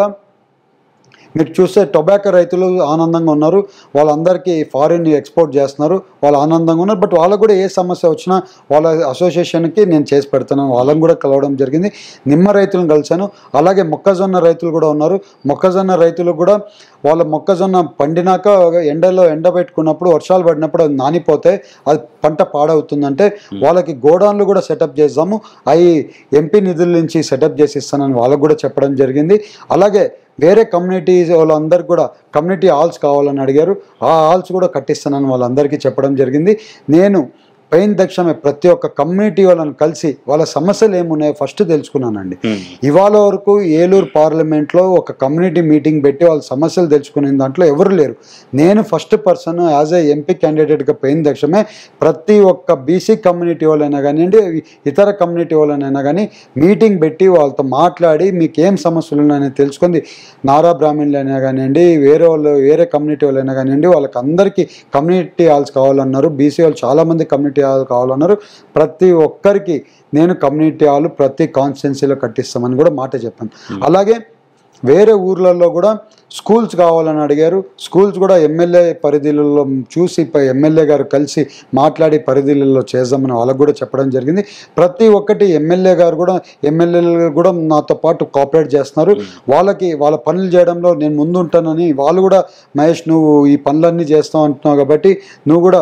మీరు చూస్తే టొబాకో రైతులు ఆనందంగా ఉన్నారు వాళ్ళందరికీ ఫారిన్ ఎక్స్పోర్ట్ చేస్తున్నారు వాళ్ళు ఆనందంగా ఉన్నారు బట్ వాళ్ళకు కూడా ఏ సమస్య వచ్చినా వాళ్ళ అసోసియేషన్కి నేను చేసి పెడుతున్నాను వాళ్ళని కూడా కలవడం జరిగింది నిమ్మ రైతులను కలిశాను అలాగే మొక్కజొన్న రైతులు కూడా ఉన్నారు మొక్కజొన్న రైతులు కూడా వాళ్ళ మొక్కజొన్న పండినాక ఎండలో ఎండబెట్టుకున్నప్పుడు వర్షాలు పడినప్పుడు అది నానిపోతే అది పంట పాడవుతుందంటే వాళ్ళకి గోడౌన్లు కూడా సెటప్ చేద్దాము అవి ఎంపీ నిధుల నుంచి సెటప్ చేసి ఇస్తానని వాళ్ళకు కూడా చెప్పడం జరిగింది అలాగే వేరే కమ్యూనిటీ వాళ్ళందరికీ కూడా కమ్యూనిటీ హాల్స్ కావాలని అడిగారు ఆ హాల్స్ కూడా కట్టిస్తానని వాళ్ళందరికీ చెప్పడం జరిగింది నేను పెయిన్ దక్షమే ప్రతి ఒక్క కమ్యూనిటీ వాళ్ళని కలిసి వాళ్ళ సమస్యలు ఏమున్నాయో ఫస్ట్ తెలుసుకున్నానండి ఉమ్, ఇవాళ వరకు ఏలూరు పార్లమెంట్లో ఒక కమ్యూనిటీ మీటింగ్ పెట్టి వాళ్ళ సమస్యలు తెలుసుకునే దాంట్లో ఎవరు లేరు నేను first person as a MP క్యాండిడేట్గా పెయిన్ దక్షమే ప్రతి ఒక్క బీసీ కమ్యూనిటీ వాళ్ళైనా కానివ్వండి ఇతర కమ్యూనిటీ వాళ్ళైనా కానీ మీటింగ్ పెట్టి వాళ్ళతో మాట్లాడి మీకు ఏం సమస్యలు ఉన్నాయని తెలుసుకుంది నారా బ్రాహ్మణులు అయినా కానివ్వండి వేరే వాళ్ళు వేరే కమ్యూనిటీ వాళ్ళైనా కానివ్వండి వాళ్ళకి అందరికీ కమ్యూనిటీ హాల్స్ కావాలన్నారు బీసీ వాళ్ళు చాలామంది కమ్యూనిటీ హాల్ కావాలన్నారు ప్రతి ఒక్కరికి నేను కమ్యూనిటీ హాల్ ప్రతి కాన్స్టిట్యున్సీలో కట్టిస్తామని కూడా మాట చెప్పాను అలాగే వేరే ఊర్లలో కూడా స్కూల్స్ కావాలని అడిగారు స్కూల్స్ కూడా ఎమ్మెల్యే పరిధిలలో చూసి ప- ఎమ్మెల్యే గారు కలిసి మాట్లాడి పరిధిలలో చేద్దామని వాళ్ళకు కూడా చెప్పడం జరిగింది ప్రతి ఒక్కటి ఎమ్మెల్యే గారు కూడా ఎమ్మెల్యేలు కూడా నాతో పాటు కోఆపరేట్ చేస్తున్నారు వాళ్ళకి వాళ్ళ పనులు చేయడంలో నేను ముందు ఉంటానని వాళ్ళు కూడా మహేష్ నువ్వు ఈ పనులన్నీ చేస్తావు అంటున్నావు కాబట్టి నువ్వు కూడా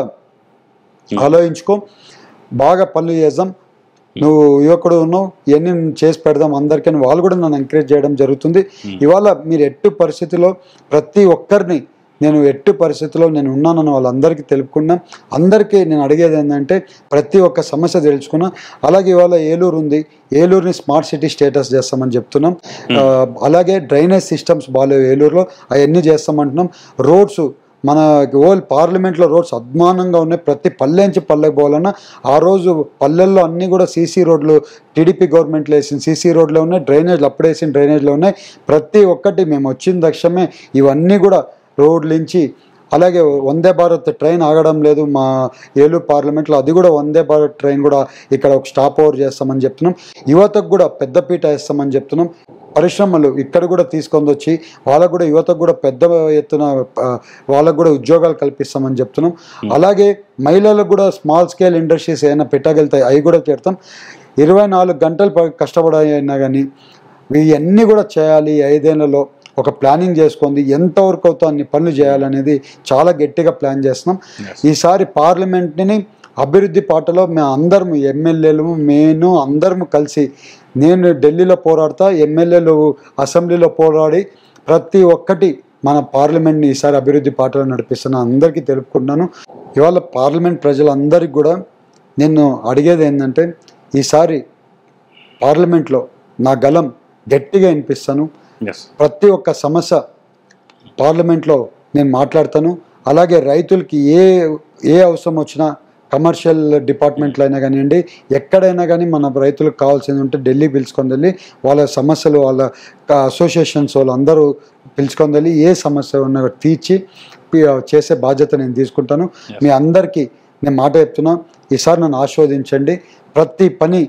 ఆలోచించుకో బాగా పనులు చేద్దాం నువ్వు యువకుడు ఉన్నావు ఇవన్నీ చేసి పెడదాం అందరికీ అని వాళ్ళు కూడా నన్ను ఎంకరేజ్ చేయడం జరుగుతుంది ఇవాళ మీరు ఎట్టు పరిస్థితిలో ప్రతి ఒక్కరిని నేను ఎట్టు పరిస్థితిలో నేను ఉన్నానని వాళ్ళందరికీ తెలుపుకున్నా అందరికీ నేను అడిగేది ఏంటంటే ప్రతి ఒక్క సమస్య తెలుసుకున్నా అలాగే ఇవాళ ఏలూరు ఉంది ఏలూరుని స్మార్ట్ సిటీ స్టేటస్ చేస్తామని చెప్తున్నాం ఆ, అలాగే డ్రైనేజ్ సిస్టమ్స్ బాగాలేవు ఏలూరులో అవన్నీ చేస్తామంటున్నాం రోడ్స్ మన ఓల్ పార్లమెంట్లో రోడ్స్ అద్మానంగా ఉన్నాయి ప్రతి పల్లె నుంచి పల్లెకి పోవాలన్నా ఆ రోజు పల్లెల్లో అన్నీ కూడా సీసీ రోడ్లు టీడీపీ గవర్నమెంట్లో వేసిన సీసీ రోడ్లు ఉన్నాయి డ్రైనేజ్లు అప్పుడే వేసిన డ్రైనేజ్లు ఉన్నాయి ప్రతి ఒక్కటి మేము వచ్చిన దక్షమే ఇవన్నీ కూడా రోడ్ల నుంచి అలాగే వందే భారత్ ట్రైన్ ఆగడం లేదు మా ఏలూరు పార్లమెంట్లో అది కూడా వందే భారత్ ట్రైన్ కూడా ఇక్కడ ఒక స్టాప్ ఓవర్ చేస్తామని చెప్తున్నాం యువతకు కూడా పెద్దపీట వేస్తామని చెప్తున్నాం పరిశ్రమలు ఇక్కడ కూడా తీసుకొని వచ్చి వాళ్ళకు కూడా యువతకు కూడా పెద్ద ఎత్తున ఆ, వాళ్ళకు కూడా ఉద్యోగాలు కల్పిస్తామని చెప్తున్నాం అలాగే మహిళలకు కూడా స్మాల్ స్కేల్ ఇండస్ట్రీస్ ఏమైనా పెట్టగలుగుతాయి అవి కూడా పెడతాం ఇరవై నాలుగు గంటలు ప- కష్టపడైనా కానీ ఇవన్నీ కూడా చేయాలి ఈ ఐదేళ్లలో ఒక ప్లానింగ్ చేసుకుంది ఎంతవరకు అవుతా అన్ని పనులు చేయాలనేది చాలా గట్టిగా ప్లాన్ చేస్తున్నాం ఈసారి పార్లమెంట్ని అభివృద్ధి పాటలో మేము అందరం ఎమ్మెల్యేలు నేను అందరం కలిసి నేను ఢిల్లీలో పోరాడతా ఎమ్మెల్యేలు అసెంబ్లీలో పోరాడి ప్రతి ఒక్కటి మన పార్లమెంట్ని ఈసారి అభివృద్ధి పాటలో నడిపిస్తున్న అందరికీ తెలుపుకుంటున్నాను ఇవాళ పార్లమెంట్ ప్రజలందరికీ కూడా నేను అడిగేది ఏంటంటే ఈసారి పార్లమెంట్లో నా గలం గట్టిగా వినిపిస్తాను ఎస్ ప్రతి ఒక్క సమస్య పార్లమెంట్లో నేను మాట్లాడతాను అలాగే రైతులకి ఏ ఏ అవసరం వచ్చినా కమర్షియల్ డిపార్ట్మెంట్లో అయినా కానివ్వండి ఎక్కడైనా కానీ మన రైతులకు కావాల్సింది ఉంటే ఢిల్లీ పిలుచుకొని వెళ్ళి వాళ్ళ సమస్యలు వాళ్ళ అసోసియేషన్స్ వాళ్ళు అందరూ పిలుచుకొని వెళ్ళి ఏ సమస్య ఉన్నా కూడా తీర్చి పి- చేసే బాధ్యత నేను తీసుకుంటాను మీ అందరికీ నేను మాట చెప్తున్నా ఈసారి నన్ను ఆస్వాదించండి ప్రతి పని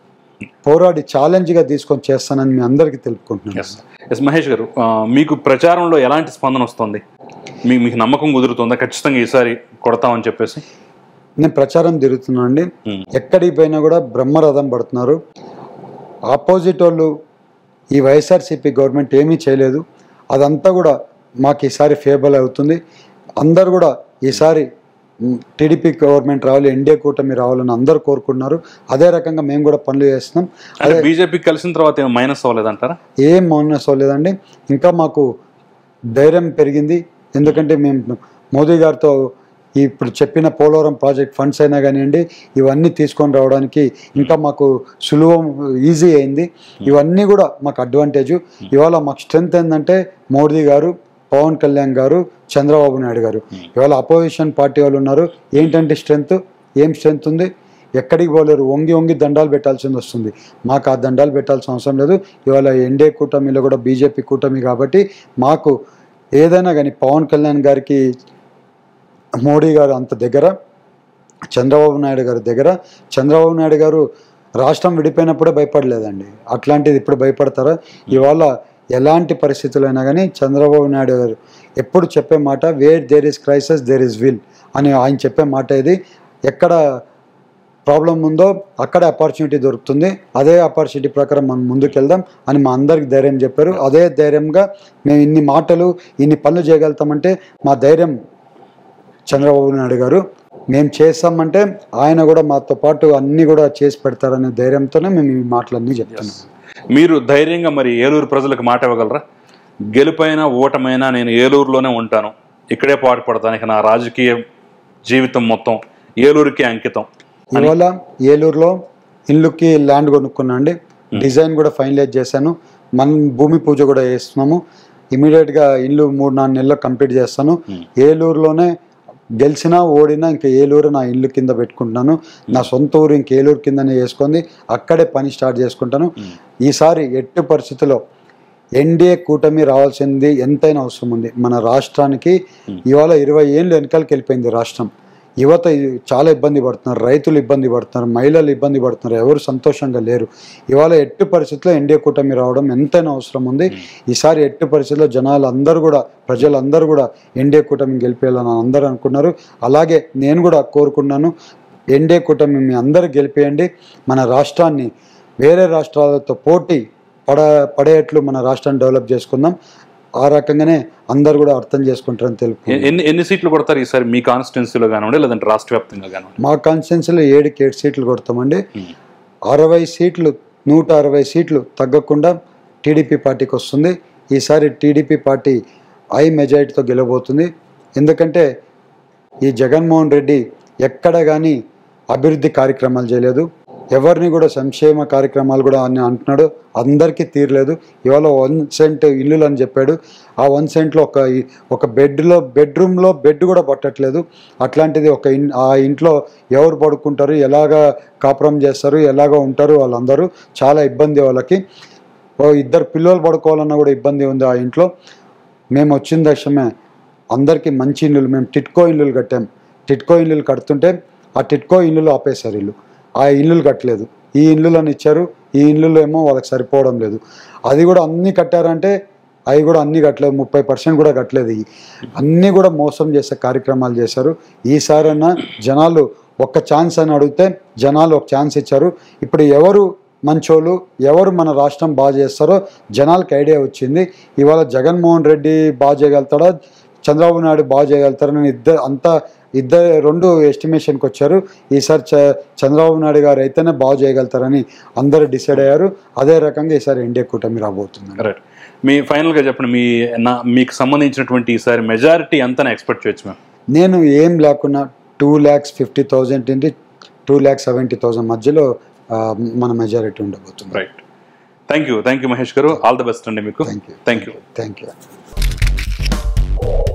పోరాడి ఛాలెంజ్గా తీసుకొని చేస్తానని మీ అందరికీ తెలుపుకుంటున్నాను ఎస్ ఎస్ మహేష్ గారు ఆ, మీకు ప్రచారంలో ఎలాంటి స్పందన వస్తుంది మీ మీకు నమ్మకం కుదురుతుందా ఖచ్చితంగా ఈసారి కొడతామని చెప్పేసి నేను ప్రచారం తిరుగుతున్నాను అండి Hmm. ఎక్కడికి పోయినా కూడా బ్రహ్మరథం పడుతున్నారు ఆపోజిట్ వాళ్ళు ఈ వైఎస్ఆర్సీపీ గవర్నమెంట్ ఏమీ చేయలేదు అదంతా కూడా మాకు ఈసారి ఫేవబుల్ అవుతుంది అందరు కూడా ఈసారి టీడీపీ గవర్నమెంట్ రావాలి ఎన్డీఏ కూటమి రావాలని అందరూ కోరుకుంటున్నారు అదే రకంగా మేము కూడా పనులు చేస్తున్నాం అంటే బీజేపీ కలిసిన తర్వాత ఏమో మైనస్ అవ్వలేదంటారా ఏం మౌనస్ లేదండి ఇంకా మాకు ధైర్యం పెరిగింది ఎందుకంటే మేము మోదీ గారితో ఇప్పుడు చెప్పిన పోలవరం ప్రాజెక్ట్ ఫండ్స్ అయినా కానివ్వండి ఇవన్నీ తీసుకొని రావడానికి ఇంకా మాకు సులువం ఈజీ అయింది ఇవన్నీ కూడా మాకు అడ్వాంటేజ్ ఇవాళ మాకు స్ట్రెంత్ ఏంటంటే మోదీ గారు పవన్ కళ్యాణ్ గారు చంద్రబాబు నాయుడు గారు ఇవాళ అపోజిషన్ పార్టీ వాళ్ళు ఉన్నారు ఏంటంటే స్ట్రెంగ్త్ ఏం స్ట్రెంగ్త్ ఉంది ఎక్కడికి పోలేరు వంగి వంగి దండాలు పెట్టాల్సింది వస్తుంది మాకు ఆ దండాలు పెట్టాల్సిన అవసరం లేదు ఇవాళ ఎన్డీఏ కూటమిలో కూడా బీజేపీ కూటమి కాబట్టి మాకు ఏదైనా కానీ పవన్ కళ్యాణ్ గారికి మోడీ గారు అంత దగ్గర చంద్రబాబు నాయుడు గారి దగ్గర చంద్రబాబు నాయుడు గారు రాష్ట్రం విడిపోయినప్పుడే భయపడలేదండి అట్లాంటిది ఇప్పుడు భయపడతారా ఇవాళ ఎలాంటి పరిస్థితులైనా కానీ చంద్రబాబు నాయుడు గారు ఎప్పుడు చెప్పే మాట where there is crisis there is will అని ఆయన చెప్పే మాట ఇది ఎక్కడ ప్రాబ్లం ఉందో అక్కడ ఆపర్చునిటీ దొరుకుతుంది అదే ఆపర్చునిటీ ప్రకారం మనం ముందుకెళ్దాం అని మా అందరికి ధైర్యం చెప్పారు అదే ధైర్యంగా మేము ఇన్ని మాటలు ఇన్ని పనులు చేయగలుగుతామంటే మా ధైర్యం చంద్రబాబు నాయుడు గారు మేము చేస్తామంటే ఆయన కూడా మాతో పాటు అన్ని కూడా చేసి పెడతారనే ధైర్యంతోనే మేము ఈ మాటలన్నీ చెప్తున్నాం మీరు ధైర్యంగా మరి ఏలూరు ప్రజలకు మాట ఇవ్వగలరా గెలుపైనా ఓటమైనా నేను ఏలూరులోనే ఉంటాను ఇక్కడే పాటుపడతాను ఇక నా రాజకీయ జీవితం మొత్తం ఏలూరుకి అంకితం ఇవాళ ఏలూరులో ఇల్లుకి ల్యాండ్ కొనుక్కున్నా అండి డిజైన్ కూడా ఫైనలైజ్ చేశాను మనం భూమి పూజ కూడా చేస్తున్నాము ఇమీడియట్గా ఇల్లు మూడు నాలుగు నెలల్లో కంప్లీట్ చేస్తాను ఏలూరులోనే గెలిచినా ఓడినా ఇంకా ఏలూరు నా ఇల్లు కింద పెట్టుకుంటున్నాను నా సొంత ఊరు ఇంక ఏలూరు కిందనే చేసుకుంది అక్కడే పని స్టార్ట్ చేసుకుంటాను ఈసారి ఎట్టి పరిస్థితుల్లో ఎన్డీఏ కూటమి రావాల్సింది ఎంతైనా అవసరం ఉంది మన రాష్ట్రానికి ఇవాళ ఇరవై ఏళ్ళు వెనకాలకి వెళ్ళిపోయింది రాష్ట్రం యువత ఇ- చాలా ఇబ్బంది పడుతున్నారు రైతులు ఇబ్బంది పడుతున్నారు మహిళలు ఇబ్బంది పడుతున్నారు ఎవరు సంతోషంగా లేరు ఇవాళ ఎట్టి పరిస్థితుల్లో ఎన్డీఏ కూటమి రావడం ఎంతైనా అవసరం ఉంది ఈసారి ఎట్టి పరిస్థితుల్లో జనాలు అందరూ కూడా ప్రజలందరూ కూడా ఎన్డీఏ కూటమి గెలిపేయాలని అందరూ అనుకున్నారు అలాగే నేను కూడా కోరుకున్నాను ఎన్డీఏ కూటమి మీ అందరూ గెలిపేయండి మన రాష్ట్రాన్ని వేరే రాష్ట్రాలతో పోటీ పడ పడేట్లు మన రాష్ట్రాన్ని డెవలప్ చేసుకుందాం ఆ రకంగానే అందరు కూడా అర్థం చేసుకుంటారని తెలుపు ఎ- ఎన్ని ఎన్ని సీట్లు కొడతారు ఈసారి మీ కాన్స్టిట్యున్సీలో కానివ్వండి లేదంటే రాష్ట్ర వ్యాప్తంగా కానివ్వండి మా కాన్స్టిట్యున్సీలో ఏడుకి ఏడు సీట్లు కొడతామండి అరవై సీట్లు నూట అరవై సీట్లు తగ్గకుండా టీడీపీ పార్టీకి వస్తుంది ఈసారి టీడీపీ పార్టీ ఐ మెజారిటీతో గెలవబోతుంది ఎందుకంటే ఈ జగన్మోహన్ రెడ్డి ఎక్కడ కానీ అభివృద్ధి కార్యక్రమాలు చేయలేదు ఎవరిని కూడా సంక్షేమ కార్యక్రమాలు కూడా అని అంటున్నాడు అందరికీ తీరలేదు ఇవాళ వన్ సెంట్ ఇల్లులు అని చెప్పాడు ఆ వన్ సెంట్లో ఒక ఇ- ఒక బెడ్లో బెడ్రూమ్లో బెడ్ కూడా పట్టట్లేదు అట్లాంటిది ఒక ఇన్ ఆ ఇంట్లో ఎవరు పడుకుంటారు ఎలాగా కాపురం చేస్తారు ఎలాగ ఉంటారు వాళ్ళందరూ చాలా ఇబ్బంది వాళ్ళకి ఓ ఇద్దరు పిల్లలు పడుకోవాలన్నా కూడా ఇబ్బంది ఉంది ఆ ఇంట్లో మేము వచ్చిన దశమే అందరికీ మంచి ఇల్లులు మేము టిట్కో ఇల్లులు కట్టాం టిట్కో ఇల్లులు కడుతుంటే ఆ టిట్కో ఇల్లులు ఆపేశారు ఇల్లు ఆ ఇల్లులు కట్టలేదు ఈ ఇల్లులను ఇచ్చారు ఈ ఇల్లులు ఏమో వాళ్ళకి సరిపోవడం లేదు అది కూడా అన్నీ కట్టారంటే అవి కూడా అన్నీ కట్టలేదు ముప్పై పర్సెంట్ కూడా కట్టలేదు ఇవి అన్నీ కూడా మోసం చేసే కార్యక్రమాలు చేశారు ఈసారైనా జనాలు ఒక్క ఛాన్స్ అని అడిగితే జనాలు ఒక ఛాన్స్ ఇచ్చారు ఇప్పుడు ఎవరు మంచోళ్ళు ఎవరు మన రాష్ట్రం బాగా చేస్తారో జనాలకు ఐడియా వచ్చింది ఇవాళ జగన్మోహన్ రెడ్డి బాగా చేయగలుగుతాడా చంద్రబాబు నాయుడు బాగా చేయగలుగుతారని ఇద్దరు అంతా ఇద్దరు రెండు ఎస్టిమేషన్కి వచ్చారు ఈసారి చ చంద్రబాబు నాయుడు గారు అయితేనే బాగా చేయగలుగుతారని అందరూ డిసైడ్ అయ్యారు అదే రకంగా ఈసారి ఎన్డీఏ కూటమి రాబోతుంది రైట్ మీ ఫైనల్గా చెప్పండి మీ నా మీకు సంబంధించినటువంటి ఈసారి మెజారిటీ ఎంతని ఎక్స్పెక్ట్ చేయొచ్చు మేము నేను ఏం లేకున్నా టూ ల్యాక్స్ ఫిఫ్టీ థౌజండ్ నుండి టూ ల్యాక్స్ సెవెంటీ థౌజండ్ మధ్యలో ఆ, మన మెజారిటీ ఉండబోతుంది right thank you thank you Mahesh గారు ఆల్ ద బెస్ట్ అండి మీకు thank you thank you thank you